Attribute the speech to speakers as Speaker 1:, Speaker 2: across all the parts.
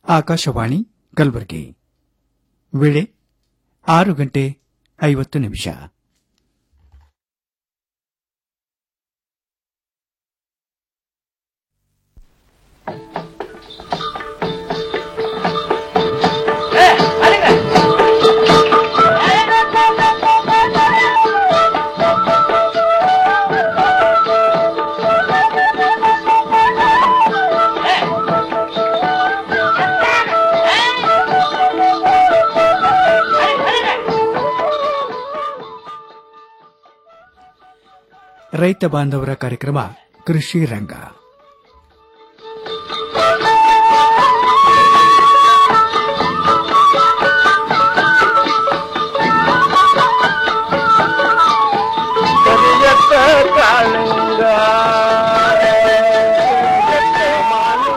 Speaker 1: ಆಕಾಶವಾಣಿ ಕಲಬುರಗಿ ವೇಳೆ ಆರು ಗಂಟೆ ಐವತ್ತು ನಿಮಿಷ ರೈತ ಬಾಂಧವರ ಕಾರ್ಯಕ್ರಮ ಕೃಷಿ ರಂಗ
Speaker 2: ಕರಿಯತ್ತ ಕಾಳಿಂಗ ಕರಿಯತ್ತ ಮಾಲಿಂಗ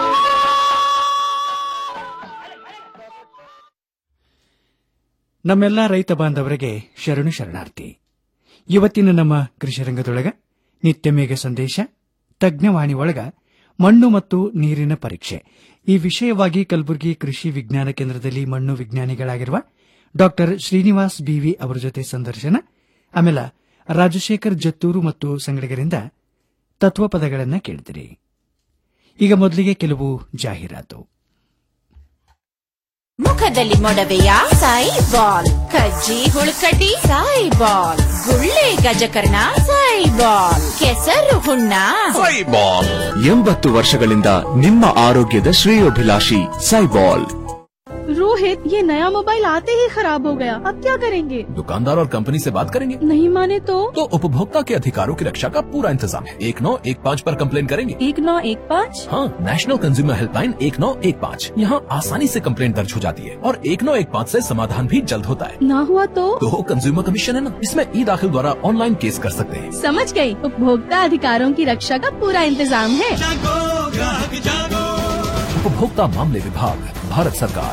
Speaker 1: ನಮ್ಮೆಲ್ಲ ರೈತ ಬಾಂಧವರಿಗೆ ಶರಣು ಶರಣಾರ್ಥಿ ಇವತ್ತಿನ ನಮ್ಮ ಕೃಷಿ ರಂಗದೊಳಗ ನಿತ್ಯ ಮೇಘ ಸಂದೇಶ ತಜ್ಞವಾಣಿ ಒಳಗ ಮಣ್ಣು ಮತ್ತು ನೀರಿನ ಪರೀಕ್ಷೆ ಈ ವಿಷಯವಾಗಿ ಕಲಬುರಗಿ ಕೃಷಿ ವಿಜ್ಞಾನ ಕೇಂದ್ರದಲ್ಲಿ ಮಣ್ಣು ವಿಜ್ಞಾನಿಗಳಾಗಿರುವ ಡಾಕ್ಟರ್ ಶ್ರೀನಿವಾಸ್ ಬಿವಿ ಅವರ ಜೊತೆ ಸಂದರ್ಶನ ಆಮೇಲೆ ರಾಜಶೇಖರ್ ಜತ್ತೂರು ಮತ್ತು ಸಂಗಡಿಗರಿಂದ ತತ್ವಪದಗಳನ್ನು ಕೇಳಿದಿರಿ ಈಗ ಮೊದಲಿಗೆ ಕೆಲವು ಜಾಹೀರಾತು
Speaker 3: ಮುಖದಲ್ಲಿ ಮೊಡವೆಯ ಸಾಯಿ ಬಾಲ್ ಕಜ್ಜಿ ಹುಳುಕಡ್ಡಿ ಸಾಯಿ ಬಾಲ್ ಗುಳ್ಳೆ ಗಜಕರ್ಣ ಸಾಯಿ ಬಾಲ್ ಕೆಸರು ಹುಣ್ಣ
Speaker 4: ಸೈಬಾಲ್ ಎಂಬತ್ತು ವರ್ಷಗಳಿಂದ ನಿಮ್ಮ ಆರೋಗ್ಯದ ಶ್ರೇಯೋಭಿಲಾಷಿ ಸೈಬಾಲ್
Speaker 5: रोहित ये नया मोबाइल आते ही खराब हो गया अब क्या करेंगे
Speaker 6: दुकानदार और कंपनी से बात करेंगे
Speaker 5: नहीं माने तो
Speaker 6: तो उपभोक्ता के अधिकारों की रक्षा का पूरा इंतजाम है एक नौ एक पाँच आरोप कम्प्लेन करेंगे
Speaker 5: एक नौ एक पाँच
Speaker 6: हाँ नेशनल कंज्यूमर हेल्पलाइन एक नौ एक पाँच यहाँ आसानी से कम्प्लेन दर्ज हो जाती है और एक नौ एक पाँच ऐसी समाधान भी जल्द होता है
Speaker 5: ना हुआ तो
Speaker 6: तो कंज्यूमर कमीशन है ना इसमें ई दाखिल द्वारा ऑनलाइन केस कर सकते हैं
Speaker 5: समझ गई उपभोक्ता अधिकारों की रक्षा का पूरा इंतजाम है
Speaker 6: उपभोक्ता मामले विभाग भारत सरकार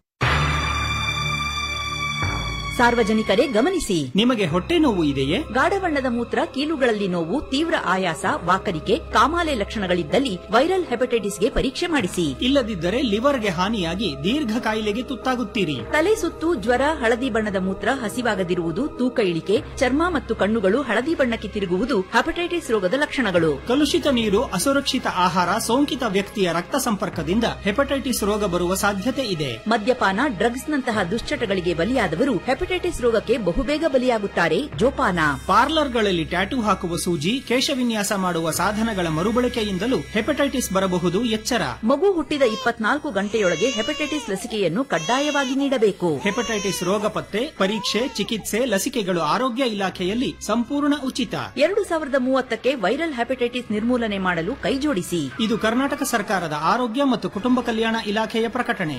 Speaker 7: ಸಾರ್ವಜನಿಕರೇ ಗಮನಿಸಿ
Speaker 8: ನಿಮಗೆ ಹೊಟ್ಟೆ ನೋವು ಇದೆಯೇ
Speaker 7: ಗಾಢ ಬಣ್ಣದ ಮೂತ್ರ ಕೀಲುಗಳಲ್ಲಿ ನೋವು ತೀವ್ರ ಆಯಾಸ ವಾಕರಿಕೆ ಕಾಮಾಲೆ ಲಕ್ಷಣಗಳಿದ್ದಲ್ಲಿ ವೈರಲ್ ಹೆಪಟೈಟಿಸ್ಗೆ ಪರೀಕ್ಷೆ ಮಾಡಿಸಿ
Speaker 8: ಇಲ್ಲದಿದ್ದರೆ ಲಿವರ್ಗೆ ಹಾನಿಯಾಗಿ ದೀರ್ಘ ಕಾಯಿಲೆಗೆ ತುತ್ತಾಗುತ್ತೀರಿ
Speaker 7: ತಲೆ ಸುತ್ತು ಜ್ವರ ಹಳದಿ ಬಣ್ಣದ ಮೂತ್ರ ಹಸಿವಾಗದಿರುವುದು ತೂಕ ಇಳಿಕೆ ಚರ್ಮ ಮತ್ತು ಕಣ್ಣುಗಳು ಹಳದಿ ಬಣ್ಣಕ್ಕೆ ತಿರುಗುವುದು ಹೆಪಟೈಟಿಸ್ ರೋಗದ ಲಕ್ಷಣಗಳು
Speaker 8: ಕಲುಷಿತ ನೀರು ಅಸುರಕ್ಷಿತ ಆಹಾರ ಸೋಂಕಿತ ವ್ಯಕ್ತಿಯ ರಕ್ತ ಸಂಪರ್ಕದಿಂದ ಹೆಪಟೈಟಿಸ್ ರೋಗ ಬರುವ ಸಾಧ್ಯತೆ ಇದೆ
Speaker 7: ಮದ್ಯಪಾನ ಡ್ರಗ್ಸ್ನಂತಹ ದುಶ್ಚಟಗಳಿಗೆ ಬಲಿಯಾದವರು ಹೆಪಟೈಟಿಸ್ ರೋಗಕ್ಕೆ ಬಹುಬೇಗ ಬಲಿಯಾಗುತ್ತಾರೆ ಜೋಪಾನ
Speaker 8: ಪಾರ್ಲರ್ಗಳಲ್ಲಿ ಟ್ಯಾಟೂ ಹಾಕುವ ಸೂಜಿ ಕೇಶವಿನ್ಯಾಸ ಮಾಡುವ ಸಾಧನಗಳ ಮರುಬಳಕೆಯಿಂದಲೂ ಹೆಪಟೈಟಿಸ್ ಬರಬಹುದು ಎಚ್ಚರ
Speaker 7: ಮಗು ಹುಟ್ಟಿದ ಇಪ್ಪತ್ನಾಲ್ಕು ಗಂಟೆಯೊಳಗೆ ಹೆಪಟೈಟಿಸ್ ಲಸಿಕೆಯನ್ನು ಕಡ್ಡಾಯವಾಗಿ ನೀಡಬೇಕು
Speaker 8: ಹೆಪಟೈಟಿಸ್ ರೋಗ ಪತ್ತೆ ಪರೀಕ್ಷೆ ಚಿಕಿತ್ಸೆ ಲಸಿಕೆಗಳು ಆರೋಗ್ಯ ಇಲಾಖೆಯಲ್ಲಿ ಸಂಪೂರ್ಣ ಉಚಿತ
Speaker 7: ಎರಡು ಸಾವಿರದ ಮೂವತ್ತಕ್ಕೆ ವೈರಲ್ ಹೆಪಟೈಟಿಸ್ ನಿರ್ಮೂಲನೆ ಮಾಡಲು ಕೈಜೋಡಿಸಿ
Speaker 8: ಇದು ಕರ್ನಾಟಕ ಸರ್ಕಾರದ ಆರೋಗ್ಯ ಮತ್ತು ಕುಟುಂಬ ಕಲ್ಯಾಣ ಇಲಾಖೆಯ ಪ್ರಕಟಣೆ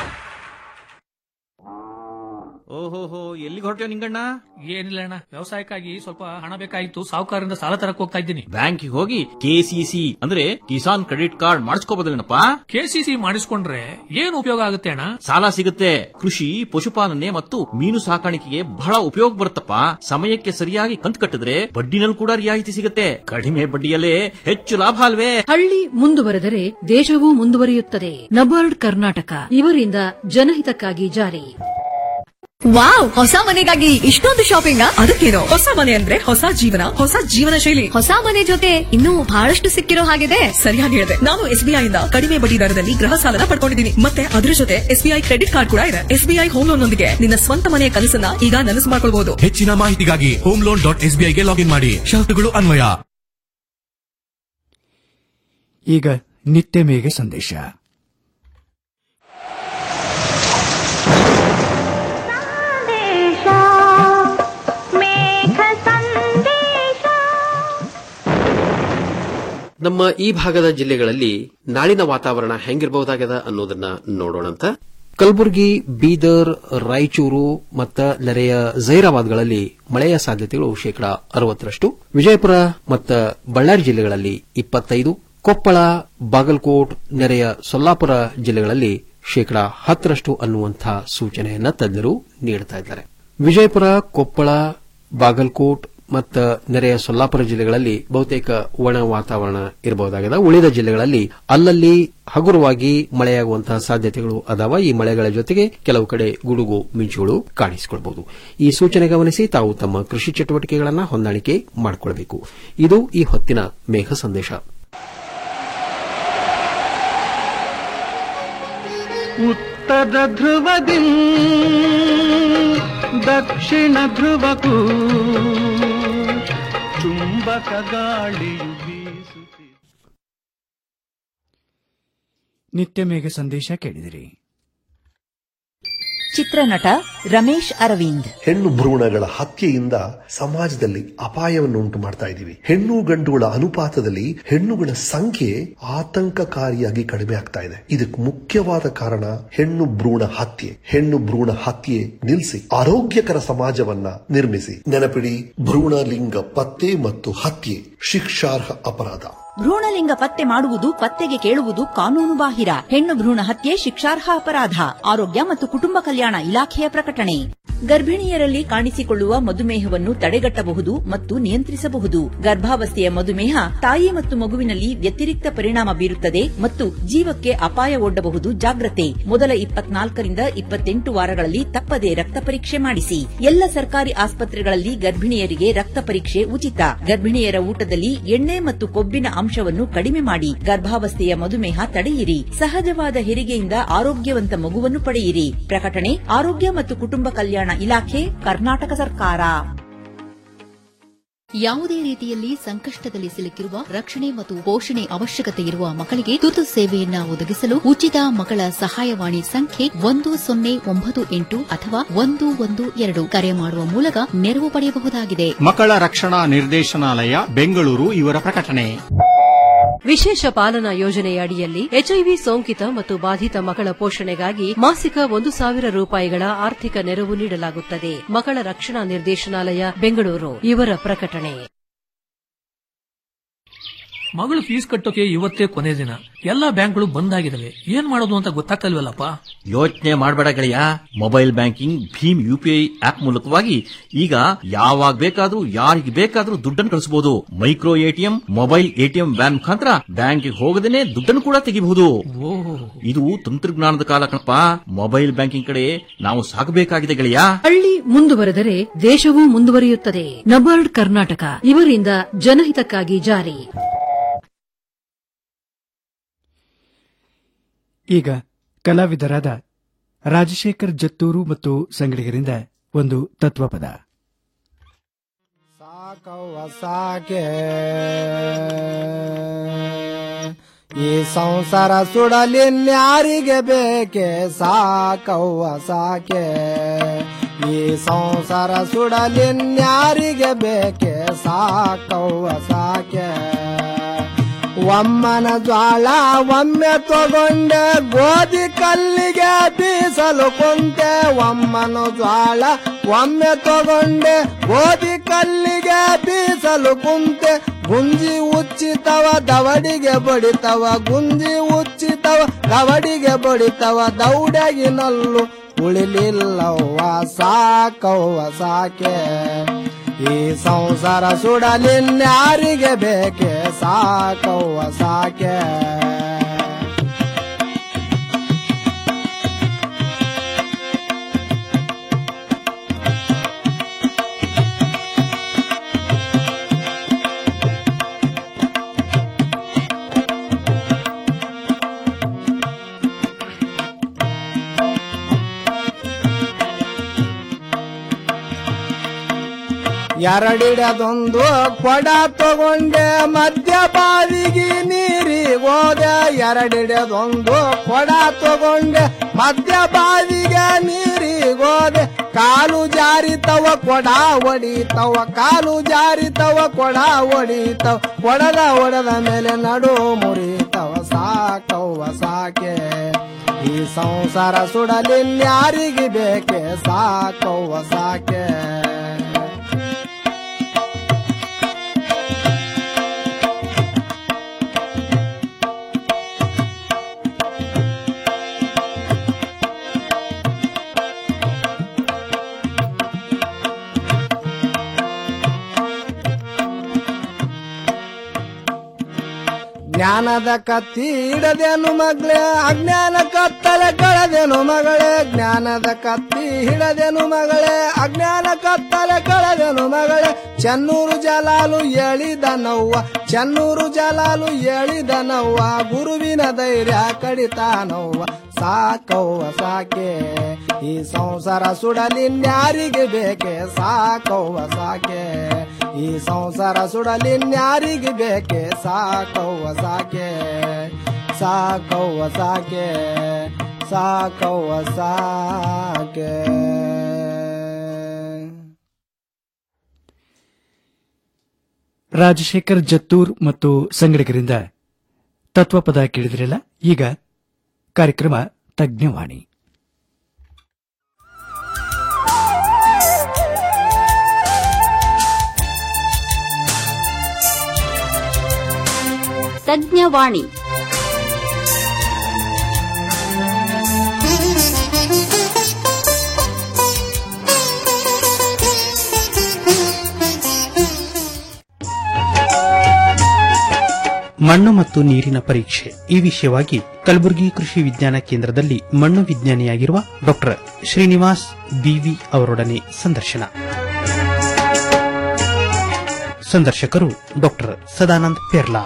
Speaker 9: ಓಹೋಹೋ ಎಲ್ಲಿಗೆ ಹೊರಟ್ಯೋ ನಿಂಗಣ್ಣ ಏನಿಲ್ಲ ಅಣ್ಣ ವ್ಯವಸಾಯಕ್ಕಾಗಿ ಸ್ವಲ್ಪ ಹಣ ಬೇಕಾಗಿತ್ತು ಸಾಹುಕಾರರಿಂದ ಸಾಲ ತರಕ್ ಹೋಗ್ತಾ ಇದ್ದೀನಿ ಬ್ಯಾಂಕಿಗೆ ಹೋಗಿ ಕೆಸಿಸಿ ಅಂದ್ರೆ ಕಿಸಾನ್ ಕ್ರೆಡಿಟ್ ಕಾರ್ಡ್ ಮಾಡಿಸ್ಕೋಬೋದಲ್ಲೇನಪ್ಪ ಕೆಸಿಸಿ ಮಾಡಿಸ್ಕೊಂಡ್ರೆ ಏನ್ ಉಪಯೋಗ ಆಗುತ್ತೆ ಅಣ್ಣ ಸಾಲ ಸಿಗುತ್ತೆ ಕೃಷಿ ಪಶುಪಾಲನೆ ಮತ್ತು ಮೀನು ಸಾಕಾಣಿಕೆಗೆ ಬಹಳ ಉಪಯೋಗ ಬರುತ್ತಪ್ಪ ಸಮಯಕ್ಕೆ ಸರಿಯಾಗಿ ಕಂತು ಕಟ್ಟಿದ್ರೆ ಬಡ್ಡಿನಲ್ಲಿ ಕೂಡ ರಿಯಾಯಿತಿ ಸಿಗುತ್ತೆ ಕಡಿಮೆ ಬಡ್ಡಿಯಲ್ಲೇ ಹೆಚ್ಚು ಲಾಭ ಅಲ್ವೇ
Speaker 10: ಹಳ್ಳಿ ಮುಂದುವರೆದರೆ ದೇಶವೂ ಮುಂದುವರಿಯುತ್ತದೆ ನಬಾರ್ಡ್ ಕರ್ನಾಟಕ ಇವರಿಂದ ಜನಹಿತಕ್ಕಾಗಿ ಜಾರಿ
Speaker 11: ವಾವ್ ಹೊಸ ಮನೆಗಾಗಿ ಇಷ್ಟೊಂದು ಶಾಪಿಂಗ್ ಅದಕ್ಕೇನು ಹೊಸ ಮನೆ ಅಂದ್ರೆ ಹೊಸ ಜೀವನ ಹೊಸ ಜೀವನ ಶೈಲಿ ಹೊಸ ಮನೆ ಜೊತೆ ಇನ್ನೂ ಬಹಳಷ್ಟು ಸಿಕ್ಕಿರೋ ಹಾಗಿದೆ ಸರಿಯಾಗಿ ಹೇಳಿದೆ ನಾನು ಎಸ್ಬಿಐ ಇಂದ ಕಡಿಮೆ ಬಡ್ಡಿ ದರದಲ್ಲಿ ಗೃಹ ಸಾಲನ ಪಡ್ಕೊಂಡಿದ್ದೀನಿ ಮತ್ತೆ ಅದ್ರ ಜೊತೆ ಎಸ್ಬಿಐ ಕ್ರೆಡಿಟ್ ಕಾರ್ಡ್ ಕೂಡ ಇದೆ ಎಸ್ಬಿಐ ಹೋಮ್ ಲೋನ್ ನೊಂದಿಗೆ ನಿನ್ನ ಸ್ವಂತ ಮನೆಯ ಕನಸನ್ನ ಈಗ ನನಸು ಮಾಡ್ಕೊಳ್ಬಹುದು
Speaker 12: ಹೆಚ್ಚಿನ ಮಾಹಿತಿಗಾಗಿ ಹೋಮ್ ಲೋನ್ ಡಾಟ್ ಎಸ್ಬಿಐಗೆ ಲಾಗಿನ್ ಮಾಡಿ ಷರತ್ತುಗಳು ಅನ್ವಯ
Speaker 1: ಈಗ ನಿತ್ಯ ಮೇಘ ಸಂದೇಶ
Speaker 13: ನಮ್ಮ ಈ ಭಾಗದ ಜಿಲ್ಲೆಗಳಲ್ಲಿ ನಾಳಿನ ವಾತಾವರಣ ಹೆಂಗಿರಬಹುದಾಗ್ಯದ ಅನ್ನೋದನ್ನ ನೋಡೋಣಂತ ಕಲಬುರಗಿ ಬೀದರ್ ರಾಯಚೂರು ಮತ್ತು ನೆರೆಯ ಜೈರಾಬಾದ್ಗಳಲ್ಲಿ ಮಳೆಯ ಸಾಧ್ಯತೆಗಳು ಶೇಕಡಾ ಅರವತ್ತರಷ್ಟು ವಿಜಯಪುರ ಮತ್ತು ಬಳ್ಳಾರಿ ಜಿಲ್ಲೆಗಳಲ್ಲಿ ಇಪ್ಪತ್ತೈದು ಕೊಪ್ಪಳ ಬಾಗಲಕೋಟ್ ನೆರೆಯ ಸೊಲ್ಲಾಪುರ ಜಿಲ್ಲೆಗಳಲ್ಲಿ ಶೇಕಡಾ ಹತ್ತರಷ್ಟು ಅನ್ನುವಂತಹ ಸೂಚನೆಯನ್ನ ತಜ್ಞರು ನೀಡುತ್ತಾ ಇದ್ದಾರೆ ವಿಜಯಪುರ ಕೊಪ್ಪಳ ಬಾಗಲಕೋಟ್ ಮತ್ತು ನೆರೆಯ ಸೊಲ್ಲಾಪುರ ಜಿಲ್ಲೆಗಳಲ್ಲಿ ಬಹುತೇಕ ಒಣ ವಾತಾವರಣ ಇರಬಹುದಾಗಿದೆ ಉಳಿದ ಜಿಲ್ಲೆಗಳಲ್ಲಿ ಅಲ್ಲಲ್ಲಿ ಹಗುರವಾಗಿ ಮಳೆಯಾಗುವಂತಹ ಸಾಧ್ಯತೆಗಳು ಅದಾವ ಈ ಮಳೆಗಳ ಜೊತೆಗೆ ಕೆಲವು ಕಡೆ ಗುಡುಗು ಮಿಂಚುಗಳು ಕಾಣಿಸಿಕೊಳ್ಳಬಹುದು ಈ ಸೂಚನೆ ಗಮನಿಸಿ ತಾವು ತಮ್ಮ ಕೃಷಿ ಚಟುವಟಿಕೆಗಳನ್ನು ಹೊಂದಾಣಿಕೆ ಮಾಡಿಕೊಳ್ಳಬೇಕು ಇದು ಈ ಹೊತ್ತಿನ ಮೇಘ ಸಂದೇಶ
Speaker 2: ಉತ್ತರ ಧ್ರುವದಿ ದಕ್ಷಿಣ ಧ್ರುವಕ್ಕೂ ಚುಂಬಕ ಗಾಳಿಯು ಬೀಸುತ್ತಿದೆ
Speaker 1: ನಿತ್ಯ ಮೇಘ ಸಂದೇಶ ಕೇಳಿದಿರಿ
Speaker 7: ಚಿತ್ರನಟ ರಮೇಶ್ ಅರವಿಂದ್
Speaker 14: ಹೆಣ್ಣು ಭ್ರೂಣಗಳ ಹತ್ಯೆಯಿಂದ ಸಮಾಜದಲ್ಲಿ ಅಪಾಯವನ್ನು ಉಂಟು ಮಾಡ್ತಾ ಇದ್ದೀವಿ ಹೆಣ್ಣು ಗಂಡುಗಳ ಅನುಪಾತದಲ್ಲಿ ಹೆಣ್ಣುಗಳ ಸಂಖ್ಯೆ ಆತಂಕಕಾರಿಯಾಗಿ ಕಡಿಮೆ ಆಗ್ತಾ ಇದೆ ಇದಕ್ಕೆ ಮುಖ್ಯವಾದ ಕಾರಣ ಹೆಣ್ಣು ಭ್ರೂಣ ಹತ್ಯೆ ಹೆಣ್ಣು ಭ್ರೂಣ ಹತ್ಯೆ ನಿಲ್ಲಿಸಿ ಆರೋಗ್ಯಕರ ಸಮಾಜವನ್ನ ನಿರ್ಮಿಸಿ ನೆನಪಿಡಿ ಭ್ರೂಣ ಲಿಂಗ ಪತ್ತೆ ಮತ್ತು ಹತ್ಯೆ ಶಿಕ್ಷಾರ್ಹ ಅಪರಾಧ
Speaker 7: ಭ್ರೂಣಲಿಂಗ ಪತ್ತೆ ಮಾಡುವುದು ಪತ್ತೆಗೆ ಕೇಳುವುದು ಕಾನೂನು ಬಾಹಿರ ಹೆಣ್ಣು ಭ್ರೂಣ ಹತ್ಯೆ ಶಿಕ್ಷಾರ್ಹ ಅಪರಾಧ ಆರೋಗ್ಯ ಮತ್ತು ಕುಟುಂಬ ಕಲ್ಯಾಣ ಇಲಾಖೆಯ ಪ್ರಕಟಣೆ ಗರ್ಭಿಣಿಯರಲ್ಲಿ ಕಾಣಿಸಿಕೊಳ್ಳುವ ಮಧುಮೇಹವನ್ನು ತಡೆಗಟ್ಟಬಹುದು ಮತ್ತು ನಿಯಂತ್ರಿಸಬಹುದು ಗರ್ಭಾವಸ್ಥೆಯ ಮಧುಮೇಹ ತಾಯಿ ಮತ್ತು ಮಗುವಿನಲ್ಲಿ ವ್ಯತಿರಿಕ್ತ ಪರಿಣಾಮ ಬೀರುತ್ತದೆ ಮತ್ತು ಜೀವಕ್ಕೆ ಅಪಾಯ ಒಡ್ಡಬಹುದು ಜಾಗ್ರತೆ ಮೊದಲ ಇಪ್ಪತ್ನಾಲ್ಕರಿಂದ ಇಪ್ಪತ್ತೆಂಟು ವಾರಗಳಲ್ಲಿ ತಪ್ಪದೆ ರಕ್ತ ಪರೀಕ್ಷೆ ಮಾಡಿಸಿ ಎಲ್ಲ ಸರ್ಕಾರಿ ಆಸ್ಪತ್ರೆಗಳಲ್ಲಿ ಗರ್ಭಿಣಿಯರಿಗೆ ರಕ್ತ ಪರೀಕ್ಷೆ ಉಚಿತ ಗರ್ಭಿಣಿಯರ ಊಟದಲ್ಲಿ ಎಣ್ಣೆ ಮತ್ತು ಕೊಬ್ಬಿನ ಅಂಶವನ್ನು ಕಡಿಮೆ ಮಾಡಿ ಗರ್ಭಾವಸ್ಥೆಯ ಮಧುಮೇಹ ತಡೆಯಿರಿ ಸಹಜವಾದ ಹೆರಿಗೆಯಿಂದ ಆರೋಗ್ಯವಂತ ಮಗುವನ್ನು ಪಡೆಯಿರಿ ಪ್ರಕಟಣೆ ಆರೋಗ್ಯ ಮತ್ತು ಕುಟುಂಬ ಕಲ್ಯಾಣ ಇಲಾಖೆ ಕರ್ನಾಟಕ ಸರ್ಕಾರ
Speaker 15: ಯಾವುದೇ ರೀತಿಯಲ್ಲಿ ಸಂಕಷ್ಟದಲ್ಲಿ ಸಿಲುಕಿರುವ ರಕ್ಷಣೆ ಮತ್ತು ಪೋಷಣೆ ಅವಶ್ಯಕತೆ ಇರುವ ಮಕ್ಕಳಿಗೆ ತುರ್ತು ಸೇವೆಯನ್ನ ಒದಗಿಸಲು ಉಚಿತ ಮಕ್ಕಳ ಸಹಾಯವಾಣಿ ಸಂಖ್ಯೆ ಒಂದು ಸೊನ್ನೆ ಒಂಬತ್ತು ಎಂಟು ಅಥವಾ ಒಂದು ಒಂದು ಎರಡು ಕರೆ ಮಾಡುವ ಮೂಲಕ ನೆರವು ಪಡೆಯಬಹುದಾಗಿದೆ
Speaker 16: ಮಕ್ಕಳ ರಕ್ಷಣಾ ನಿರ್ದೇಶನಾಲಯ ಬೆಂಗಳೂರು ಇವರ ಪ್ರಕಟಣೆ
Speaker 10: ವಿಶೇಷ ಪಾಲನಾ ಯೋಜನೆಯ ಅಡಿಯಲ್ಲಿ ಎಚ್ಐವಿ ಸೋಂಕಿತ ಮತ್ತು ಬಾಧಿತ ಮಕ್ಕಳ ಪೋಷಣೆಗಾಗಿ ಮಾಸಿಕ ಒಂದು ಸಾವಿರ ರೂಪಾಯಿಗಳ ಆರ್ಥಿಕ ನೆರವು ನೀಡಲಾಗುತ್ತದೆ ಮಕ್ಕಳ ರಕ್ಷಣಾ ನಿರ್ದೇಶನಾಲಯ ಬೆಂಗಳೂರು ಇವರ ಪ್ರಕಟಣೆ
Speaker 17: ಮಗಳು ಫೀಸ್ ಕಟ್ಟೋಕೆ ಇವತ್ತೇ ಕೊನೆ ದಿನ ಎಲ್ಲಾ ಬ್ಯಾಂಕ್ಗಳು ಬಂದ್ ಆಗಿದಾವೆ ಏನ್ ಮಾಡೋದು ಅಂತ ಗೊತ್ತಾಗ್ತಲ್ವಲ್ಲಪ್ಪ
Speaker 9: ಯೋಚನೆ ಮಾಡಬೇಡ ಗೆಳೆಯ ಮೊಬೈಲ್ ಬ್ಯಾಂಕಿಂಗ್ ಭೀಮ್ ಯುಪಿಐ ಆಪ್ ಮೂಲಕವಾಗಿ ಈಗ ಯಾವಾಗ ಬೇಕಾದ್ರೂ ಯಾರಿಗೆ ಬೇಕಾದ್ರೂ ದುಡ್ಡನ್ನು ಕಳಿಸಬಹುದು micro ATM mobile ATM van ಮುಖಾಂತರ ಬ್ಯಾಂಕ್ಗೆ ಹೋಗದೇನೆ ದುಡ್ಡನ್ನು ಕೂಡ ತೆಗಿಬಹುದು ಇದು ತಂತ್ರಜ್ಞಾನದ ಕಾಲ ಕಣಪ್ಪ ಮೊಬೈಲ್ ಬ್ಯಾಂಕಿಂಗ್ ಕಡೆ ನಾವು ಸಾಗಬೇಕಾಗಿದೆ ಗೆಳೆಯ
Speaker 10: ಹಳ್ಳಿ ಮುಂದುವರೆದರೆ ದೇಶವೂ ಮುಂದುವರಿಯುತ್ತದೆ ನಬಾರ್ಡ್ ಕರ್ನಾಟಕ ಇವರಿಂದ ಜನಹಿತಕ್ಕಾಗಿ ಜಾರಿ
Speaker 1: ಈಗ ಕಲಾವಿದರಾದ ರಾಜಶೇಖರ್ ಜತ್ತೂರು ಮತ್ತು ಸಂಗಡಿಗರಿಂದ ಒಂದು ತತ್ವಪದ
Speaker 18: ಸಾಕೆ ಈ ಸಂಸಾರ ಸುಡಲಿನ್ಯಾರಿಗೆ ಬೇಕೆ ಸಾಕವ್ವ ಸಾಕೆ ಈ ಸಂಸಾರ ಸುಡಲಿನ್ಯಾರಿಗೆ ಬೇಕೆ ಸಾಕವ್ವ ಸಾಕೆ ಒಮ್ಮನ ಜ್ವಾಳ ಒಮ್ಮೆ ತಗೊಂಡೆ ಗೋಧಿ ಕಲ್ಲಿಗೆ ಬೀಸಲು ಕುಂತೆ ಒಮ್ಮನ ಜ್ವಾಳ ಒಮ್ಮೆ ತಗೊಂಡೆ ಗೋಧಿ ಕಲ್ಲಿಗೆ ಬೀಸಲು ಕುಂತೆ ಗುಂಜಿ ಉಚ್ಚಿತವ ದವಡಿಗೆ ಬಡಿತವ ಗುಂಜಿ ಉಚ್ಚಿತವ ದವಡಿಗೆ ಬಡಿತವ ದೌಡಗಿನಲ್ಲು ಉಳಿಲಿಲ್ಲವ್ವ ಸಾಕವ್ವ ಸಾಕೆ ಈ ಸಂಸಾರ ಸುಡಲಿನ್ಯಾರಿಗೆ ಬೇಕೆ ಸಾಕವ್ವ ಸಾಕೆ ಎರಡಿಡದೊಂದು ಕೊಡ ತಗೊಂಡೆ ಮಧ್ಯ ಬಾವಿಗೆ ನೀರಿಗೋದೆ ಎರಡಿಡದೊಂದು ಕೊಡ ತಗೊಂಡೆ ಮಧ್ಯ ಬಾವಿಗೆ ನೀರಿಗೋದೆ ಕಾಲು ಜಾರಿತವ ಕೊಡ ಒಡಿತವ ಕಾಲು ಜಾರಿತವ ಕೊಡ ಒಡಿತವ ಕೊಡದ ಒಡದ ಮೇಲೆ ನಡು ಮುರಿತವ ಸಾಕವ್ವ ಸಾಕೆ ಈ ಸಂಸಾರ ಸುಡಲಿನ್ಯಾರಿಗೆ ಬೇಕೆ ಸಾಕವ್ವ ಸಾಕೆ ಜ್ಞಾನದ ಕತ್ತಿ ಹಿಡದೇನು ಮಗಳೇ ಅಜ್ಞಾನ ಕತ್ತಲೆ ಕಳೆದೇನು ಮಗಳೇ ಜ್ಞಾನದ ಕತ್ತಿ ಹಿಡದೇನು ಮಗಳೇ ಅಜ್ಞಾನ ಕತ್ತಲೆ ಕಳೆದೇನು ಮಗಳೇ ಚೆನ್ನೂರು ಜಲಾಲು ಎಳಿದ ನವ್ವ ಚೆನ್ನೂರು ಜಲಾಲು ಎಳಿದ ನವ್ವ ಗುರುವಿನ ಧೈರ್ಯ ಕಡಿತಾನವ್ವ ಸಾಕವ್ವ ಸಾಕೆ ಈ ಸಂಸಾರ ಸುಡಲಿನ್ಯಾರಿಗೆ ಬೇಕೆ ಸಾಕವ್ವ ಸಾಕೆ ಈ ಸಂಸಾರ ಸುಡಲಿನ್ಯಾರಿಗೆ ಬೇಕೆ ಸಾಕವ್ವ ಸಾಕೆ ಸಾಕವ್ವ ಸಾಕೆ ಸಾಕವ್ವ ಸಾಕೆ
Speaker 1: ರಾಜಶೇಖರ್ ಜತ್ತೂರ್ ಮತ್ತು ಸಂಗಡಿಗರಿಂದ ತತ್ವಪದ ಕೇಳಿದ್ರಲ್ಲ ಈಗ ಕಾರ್ಯಕ್ರಮ ತಜ್ಞವಾಣಿ
Speaker 19: ತಜ್ಞವಾಣಿ
Speaker 20: ಮಣ್ಣು ಮತ್ತು ನೀರಿನ ಪರೀಕ್ಷೆ ಈ ವಿಷಯವಾಗಿ ಕಲಬುರಗಿ ಕೃಷಿ ವಿಜ್ಞಾನ ಕೇಂದ್ರದಲ್ಲಿ ಮಣ್ಣು ವಿಜ್ಞಾನಿಯಾಗಿರುವ ಡಾಕ್ಟರ್ ಶ್ರೀನಿವಾಸ್ ಬಿವಿ ಅವರೊಡನೆ ಸಂದರ್ಶನ ಸಂದರ್ಶಕರು ಡಾಕ್ಟರ್ ಸದಾನಂದ್ ಪೆರ್ಲಾ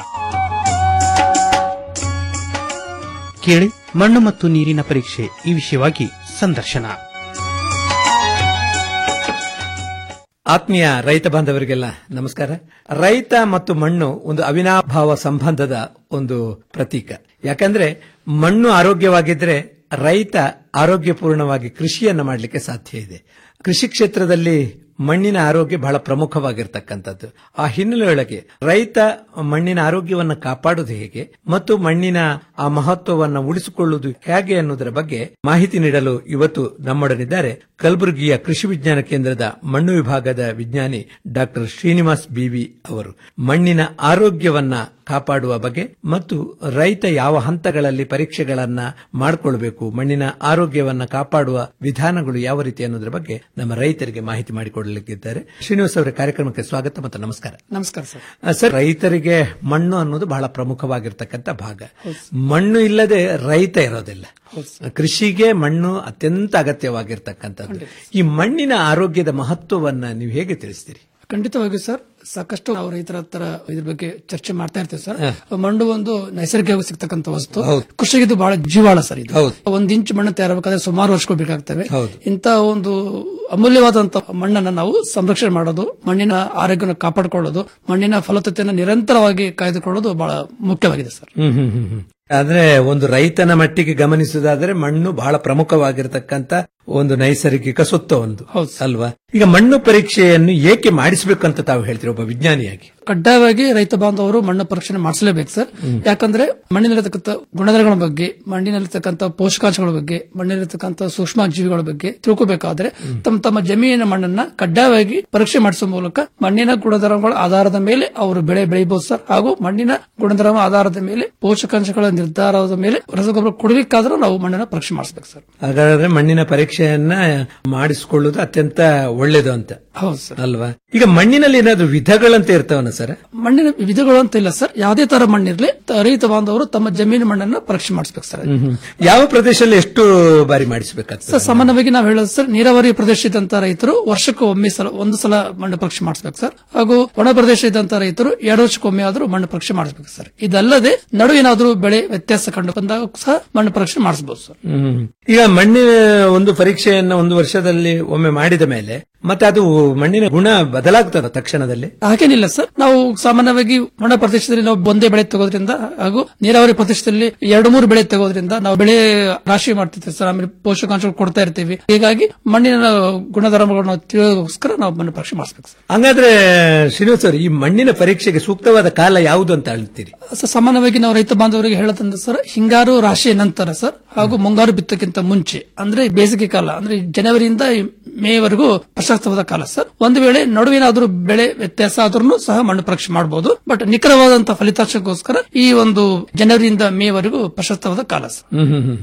Speaker 20: ಕೇಳಿ ಮಣ್ಣು ಮತ್ತು ನೀರಿನ ಪರೀಕ್ಷೆ ಈ ವಿಷಯವಾಗಿ ಸಂದರ್ಶನ
Speaker 21: ಆತ್ಮೀಯ ರೈತ ಬಾಂಧವರಿಗೆಲ್ಲ ನಮಸ್ಕಾರ ರೈತ ಮತ್ತು ಮಣ್ಣು ಒಂದು ಅವಿನಾಭಾವ ಸಂಬಂಧದ ಒಂದು ಪ್ರತೀಕ ಯಾಕಂದ್ರೆ ಮಣ್ಣು ಆರೋಗ್ಯವಾಗಿದ್ರೆ ರೈತ ಆರೋಗ್ಯಪೂರ್ಣವಾಗಿ ಕೃಷಿಯನ್ನ ಮಾಡಲಿಕ್ಕೆ ಸಾಧ್ಯ ಇದೆ ಕೃಷಿ ಕ್ಷೇತ್ರದಲ್ಲಿ ಮಣ್ಣಿನ ಆರೋಗ್ಯ ಬಹಳ ಪ್ರಮುಖವಾಗಿರ್ತಕ್ಕಂಥದ್ದು ಆ ಹಿನ್ನೆಲೆಯೊಳಗೆ ರೈತ ಮಣ್ಣಿನ ಆರೋಗ್ಯವನ್ನು ಕಾಪಾಡುವುದು ಹೇಗೆ ಮತ್ತು ಮಣ್ಣಿನ ಆ ಮಹತ್ವವನ್ನು ಉಳಿಸಿಕೊಳ್ಳುವುದು ಹೇಗೆ ಅನ್ನೋದರ ಬಗ್ಗೆ ಮಾಹಿತಿ ನೀಡಲು ಇವತ್ತು ನಮ್ಮೊಡನಿದ್ದಾರೆ ಕಲಬುರಗಿಯ ಕೃಷಿ ವಿಜ್ಞಾನ ಕೇಂದ್ರದ ಮಣ್ಣು ವಿಭಾಗದ ವಿಜ್ಞಾನಿ ಡಾಕ್ಟರ್ ಶ್ರೀನಿವಾಸ್ ಬಿವಿ ಅವರು ಮಣ್ಣಿನ ಆರೋಗ್ಯವನ್ನ ಕಾಪಾಡುವ ಬಗ್ಗೆ ಮತ್ತು ರೈತ ಯಾವ ಹಂತಗಳಲ್ಲಿ ಪರೀಕ್ಷೆಗಳನ್ನ ಮಾಡಿಕೊಳ್ಬೇಕು ಮಣ್ಣಿನ ಆರೋಗ್ಯವನ್ನ ಕಾಪಾಡುವ ವಿಧಾನಗಳು ಯಾವ ರೀತಿ ಅನ್ನೋದ್ರ ಬಗ್ಗೆ ನಮ್ಮ ರೈತರಿಗೆ ಮಾಹಿತಿ ಮಾಡಿಕೊಡಲಿಕ್ಕಿದ್ದಾರೆ ಶ್ರೀನಿವಾಸ್ ಅವರ ಕಾರ್ಯಕ್ರಮಕ್ಕೆ ಸ್ವಾಗತ ಮತ್ತು ನಮಸ್ಕಾರ
Speaker 22: ನಮಸ್ಕಾರ ಸರ್
Speaker 21: ಆ, ಸರ್ ರೈತರಿಗೆ ಮಣ್ಣು ಅನ್ನೋದು ಬಹಳ ಪ್ರಮುಖವಾಗಿರ್ತಕ್ಕಂಥ ಭಾಗ ಮಣ್ಣು ಇಲ್ಲದೆ ರೈತ ಇರೋದಿಲ್ಲ ಕೃಷಿಗೆ ಮಣ್ಣು ಅತ್ಯಂತ ಅಗತ್ಯವಾಗಿರ್ತಕ್ಕಂಥದ್ದು ಈ ಮಣ್ಣಿನ ಆರೋಗ್ಯದ ಮಹತ್ವವನ್ನ ನೀವು ಹೇಗೆ ತಿಳಿಸ್ತೀರಿ
Speaker 22: ಖಂಡಿತವಾಗಿ ಸರ್ ಸಾಕಷ್ಟು ನಾವು ರೈತರ ಹತ್ರ ಇದ್ರ ಬಗ್ಗೆ ಚರ್ಚೆ ಮಾಡ್ತಾ ಇರ್ತೀವಿ ಸರ್ ಮಣ್ಣು ಒಂದು ನೈಸರ್ಗಿಕವಾಗಿ ಸಿಗ್ತಕ್ಕಂಥ ವಸ್ತು ಕೃಷಿಗೆ ಇದು ಬಹಳ ಜೀವಾಳ ಸರ್ ಇದು ಒಂದ್ ಇಂಚ್ ಮಣ್ಣು ತಯಾರಬೇಕಾದ್ರೆ ಸುಮಾರು ವರ್ಷಗಳು ಬೇಕಾಗ್ತವೆ ಇಂತ ಒಂದು ಅಮೂಲ್ಯವಾದಂತ ಮಣ್ಣನ್ನ ನಾವು ಸಂರಕ್ಷಣೆ ಮಾಡೋದು ಮಣ್ಣಿನ ಆರೋಗ್ಯನ ಕಾಪಾಡಿಕೊಳ್ಳೋದು ಮಣ್ಣಿನ ಫಲವತ್ತತೆಯನ್ನು ನಿರಂತರವಾಗಿ ಕಾಯ್ದುಕೊಳ್ಳೋದು ಬಹಳ ಮುಖ್ಯವಾಗಿದೆ ಸರ್
Speaker 21: ಹ್ಮ್ ಹ್ಮ್ ಹ್ಮ್ ಹ್ಮ್. ಆದ್ರೆ ಒಂದು ರೈತನ ಮಟ್ಟಿಗೆ ಗಮನಿಸುವುದಾದ್ರೆ ಮಣ್ಣು ಬಹಳ ಪ್ರಮುಖವಾಗಿರ್ತಕ್ಕಂಥ ಒಂದು ನೈಸರ್ಗಿಕ ಸೊತ್ತು ಒಂದು ಅಲ್ವಾ ಈಗ ಮಣ್ಣು ಪರೀಕ್ಷೆಯನ್ನು ಏಕೆ ಮಾಡಿಸಬೇಕು ಅಂತ ತಾವು ಹೇಳ್ತೀರಿ ಒಬ್ಬ ವಿಜ್ಞಾನಿಯಾಗಿ
Speaker 22: ಕಡ್ಡಾಯವಾಗಿ ರೈತ ಬಾಂಧವರು ಮಣ್ಣು ಪರೀಕ್ಷೆ ಮಾಡಿಸಲೇಬೇಕು ಸರ್ ಯಾಕಂದ್ರೆ ಮಣ್ಣಿನಲ್ಲಿರ್ತಕ್ಕಂಥ ಗುಣಧರ್ಮಗಳ ಬಗ್ಗೆ ಮಣ್ಣಿನಲ್ಲಿರ್ತಕ್ಕಂಥ ಪೋಷಕಾಂಶಗಳ ಬಗ್ಗೆ ಮಣ್ಣಿನಲ್ಲಿರ್ತಕ್ಕಂಥ ಸೂಕ್ಷ್ಮ ಜೀವಿಗಳ ಬಗ್ಗೆ ತಿಳ್ಕೋಬೇಕಾದ್ರೆ ತಮ್ಮ ತಮ್ಮ ಜಮೀನಿನ ಮಣ್ಣನ್ನ ಕಡ್ಡಾಯವಾಗಿ ಪರೀಕ್ಷೆ ಮಾಡಿಸುವ ಮೂಲಕ ಮಣ್ಣಿನ ಗುಣಧರ್ಮಗಳ ಆಧಾರದ ಮೇಲೆ ಅವರು ಬೆಳೆ ಬೆಳೆಯಬಹುದು ಸರ್ ಹಾಗೂ ಮಣ್ಣಿನ ಗುಣಧರ್ಮ ಆಧಾರದ ಮೇಲೆ ಪೋಷಕಾಂಶಗಳ ನಿರ್ಧಾರದ ಮೇಲೆ ರಸಗೊಬ್ಬರ ಕೊಡಲಿಕ್ಕಾದ್ರೂ ನಾವು ಮಣ್ಣನ್ನ ಪರೀಕ್ಷೆ ಮಾಡಿಸ್ಬೇಕು ಸರ್
Speaker 21: ಹಾಗಾದ್ರೆ ಮಣ್ಣಿನ ಪರೀಕ್ಷೆಯನ್ನ ಮಾಡಿಸಿಕೊಳ್ಳುವುದು ಅತ್ಯಂತ ಒಳ್ಳೇದು ಅಂತ
Speaker 22: ಹೌದು ಸರ್
Speaker 21: ಅಲ್ವಾ ಈಗ ಮಣ್ಣಿನಲ್ಲಿ ಏನಾದ್ರು ವಿಧಗಳಂತ ಇರ್ತಾವನ ಸರ್
Speaker 22: ಮಣ್ಣಿನ ವಿಧಗಳು ಅಂತ ಇಲ್ಲ ಸರ್ ಯಾವುದೇ ತರ ಮಣ್ಣಿರ್ಲಿ ತ- ರೈತ ಬಾಂಧವರು ತಮ್ಮ ಜಮೀನು ಮಣ್ಣನ್ನ ಪರೀಕ್ಷೆ ಮಾಡಿಸ್ಬೇಕು ಸರ್
Speaker 21: ಯಾವ ಪ್ರದೇಶದಲ್ಲಿ ಎಷ್ಟು ಬಾರಿ ಮಾಡಿಸಬೇಕಾಗ್ತದೆ
Speaker 22: ಸರ್ ಸಾಮಾನ್ಯವಾಗಿ ನಾವು ಹೇಳೋದು ಸರ್ ನೀರಾವರಿ ಪ್ರದೇಶ ಇದ್ದಂತ ರೈತರು ವರ್ಷಕ್ಕೆ ಒಮ್ಮೆ ಸಲ ಒಂದು ಸಲ ಮಣ್ಣು ಪರೀಕ್ಷೆ ಮಾಡಿಸ್ಬೇಕು ಸರ್ ಹಾಗೂ ಒಣ ಪ್ರದೇಶ ಇದ್ದಂತ ರೈತರು ಎರಡು ವರ್ಷಕ್ಕೊಮ್ಮೆ ಆದ್ರೂ ಮಣ್ಣು ಪರೀಕ್ಷೆ ಮಾಡಿಸ್ಬೇಕು ಸರ್ ಇದಲ್ಲದೆ ನಡು ಏನಾದ್ರೂ ಬೆಳೆ ವ್ಯತ್ಯಾಸ ಕಂಡು ಬಂದಾಗ ಸಹ ಮಣ್ಣು ಪರೀಕ್ಷೆ ಮಾಡಿಸಬಹುದು ಸರ್
Speaker 21: ಹ್ಮ್. ಈಗ ಮಣ್ಣಿನ ಒಂದು ಪರೀಕ್ಷೆಯನ್ನ ಒಂದು ವರ್ಷದಲ್ಲಿ ಒಮ್ಮೆ ಮಾಡಿದ ಮೇಲೆ ಮತ್ತೆ ಅದು ಮಣ್ಣಿನ ಗುಣ ಬದಲಾಗ್ತದ ತಕ್ಷಣದಲ್ಲಿ
Speaker 22: ಹಾಗೇನಿಲ್ಲ ಸರ್ ನಾವು ಸಾಮಾನ್ಯವಾಗಿ ಒಣ ಪ್ರದೇಶದಲ್ಲಿ ನಾವು ಒಂದೇ ಬೆಳೆ ತಗೋದ್ರಿಂದ ಹಾಗೂ ನೀರಾವರಿ ಪ್ರದೇಶದಲ್ಲಿ ಎರಡು ಮೂರು ಬೆಳೆ ತಗೋದ್ರಿಂದ ನಾವು ಬೆಳೆ ರಾಶಿ ಮಾಡ್ತಿರ್ತೀವಿ ಸರ್ ಆಮೇಲೆ ಪೋಷಕಾಂಶಗಳು ಕೊಡ್ತಾ ಇರ್ತೀವಿ ಹೀಗಾಗಿ ಮಣ್ಣಿನ ಗುಣಧರ್ಮಗಳನ್ನ ತಿಳಿಯೋದಕ್ಕೋಸ್ಕರ ನಾವು ಮಣ್ಣು ಪರೀಕ್ಷೆ ಮಾಡಿಸ್ಬೇಕು ಸರ್
Speaker 21: ಹಂಗಾದ್ರೆ ಶ್ರೀನಿವಾಸ್ ಅವರು ಈ ಮಣ್ಣಿನ ಪರೀಕ್ಷೆಗೆ ಸೂಕ್ತವಾದ ಕಾಲ ಯಾವುದು ಅಂತ ಹೇಳ್ತೀರಿ
Speaker 22: ಸರ್ ಸಾಮಾನ್ಯವಾಗಿ ನಾವು ರೈತ ಬಾಂಧವರಿಗೆ ಹೇಳತಂದ್ರೆ ಸರ್ ಹಿಂಗಾರು ರಾಶಿಯ ನಂತರ ಸರ್ ಹಾಗೂ ಮುಂಗಾರು ಬಿತ್ತಕ್ಕಿಂತ ಮುಂಚೆ ಅಂದ್ರೆ ಬೇಸಿಗೆ ಕಾಲ ಅಂದ್ರೆ ಜನವರಿಯಿಂದ ಮೇವರೆಗೂ ಪ್ರಶಸ್ತವಾದ ಕಾಲ ಸರ್ ಒಂದು ವೇಳೆ ನಡುವಿನಾದ್ರೂ ಬೆಳೆ ವ್ಯತ್ಯಾಸ ಆದ್ರೂ ಸಹ ಮಣ್ಣು ಪರೀಕ್ಷೆ ಮಾಡಬಹುದು ಬಟ್ ನಿಖರವಾದಂತಹ ಫಲಿತಾಂಶಕ್ಕೋಸ್ಕರ ಈ ಒಂದು ಜನವರಿಯಿಂದ ಮೇವರೆಗೂ ಪ್ರಶಸ್ತವಾದ ಕಾಲ ಸರ್
Speaker 21: ಹ್ಮ್ ಹ್ಮ್ ಹ್ಮ್ ಹ್ಮ್.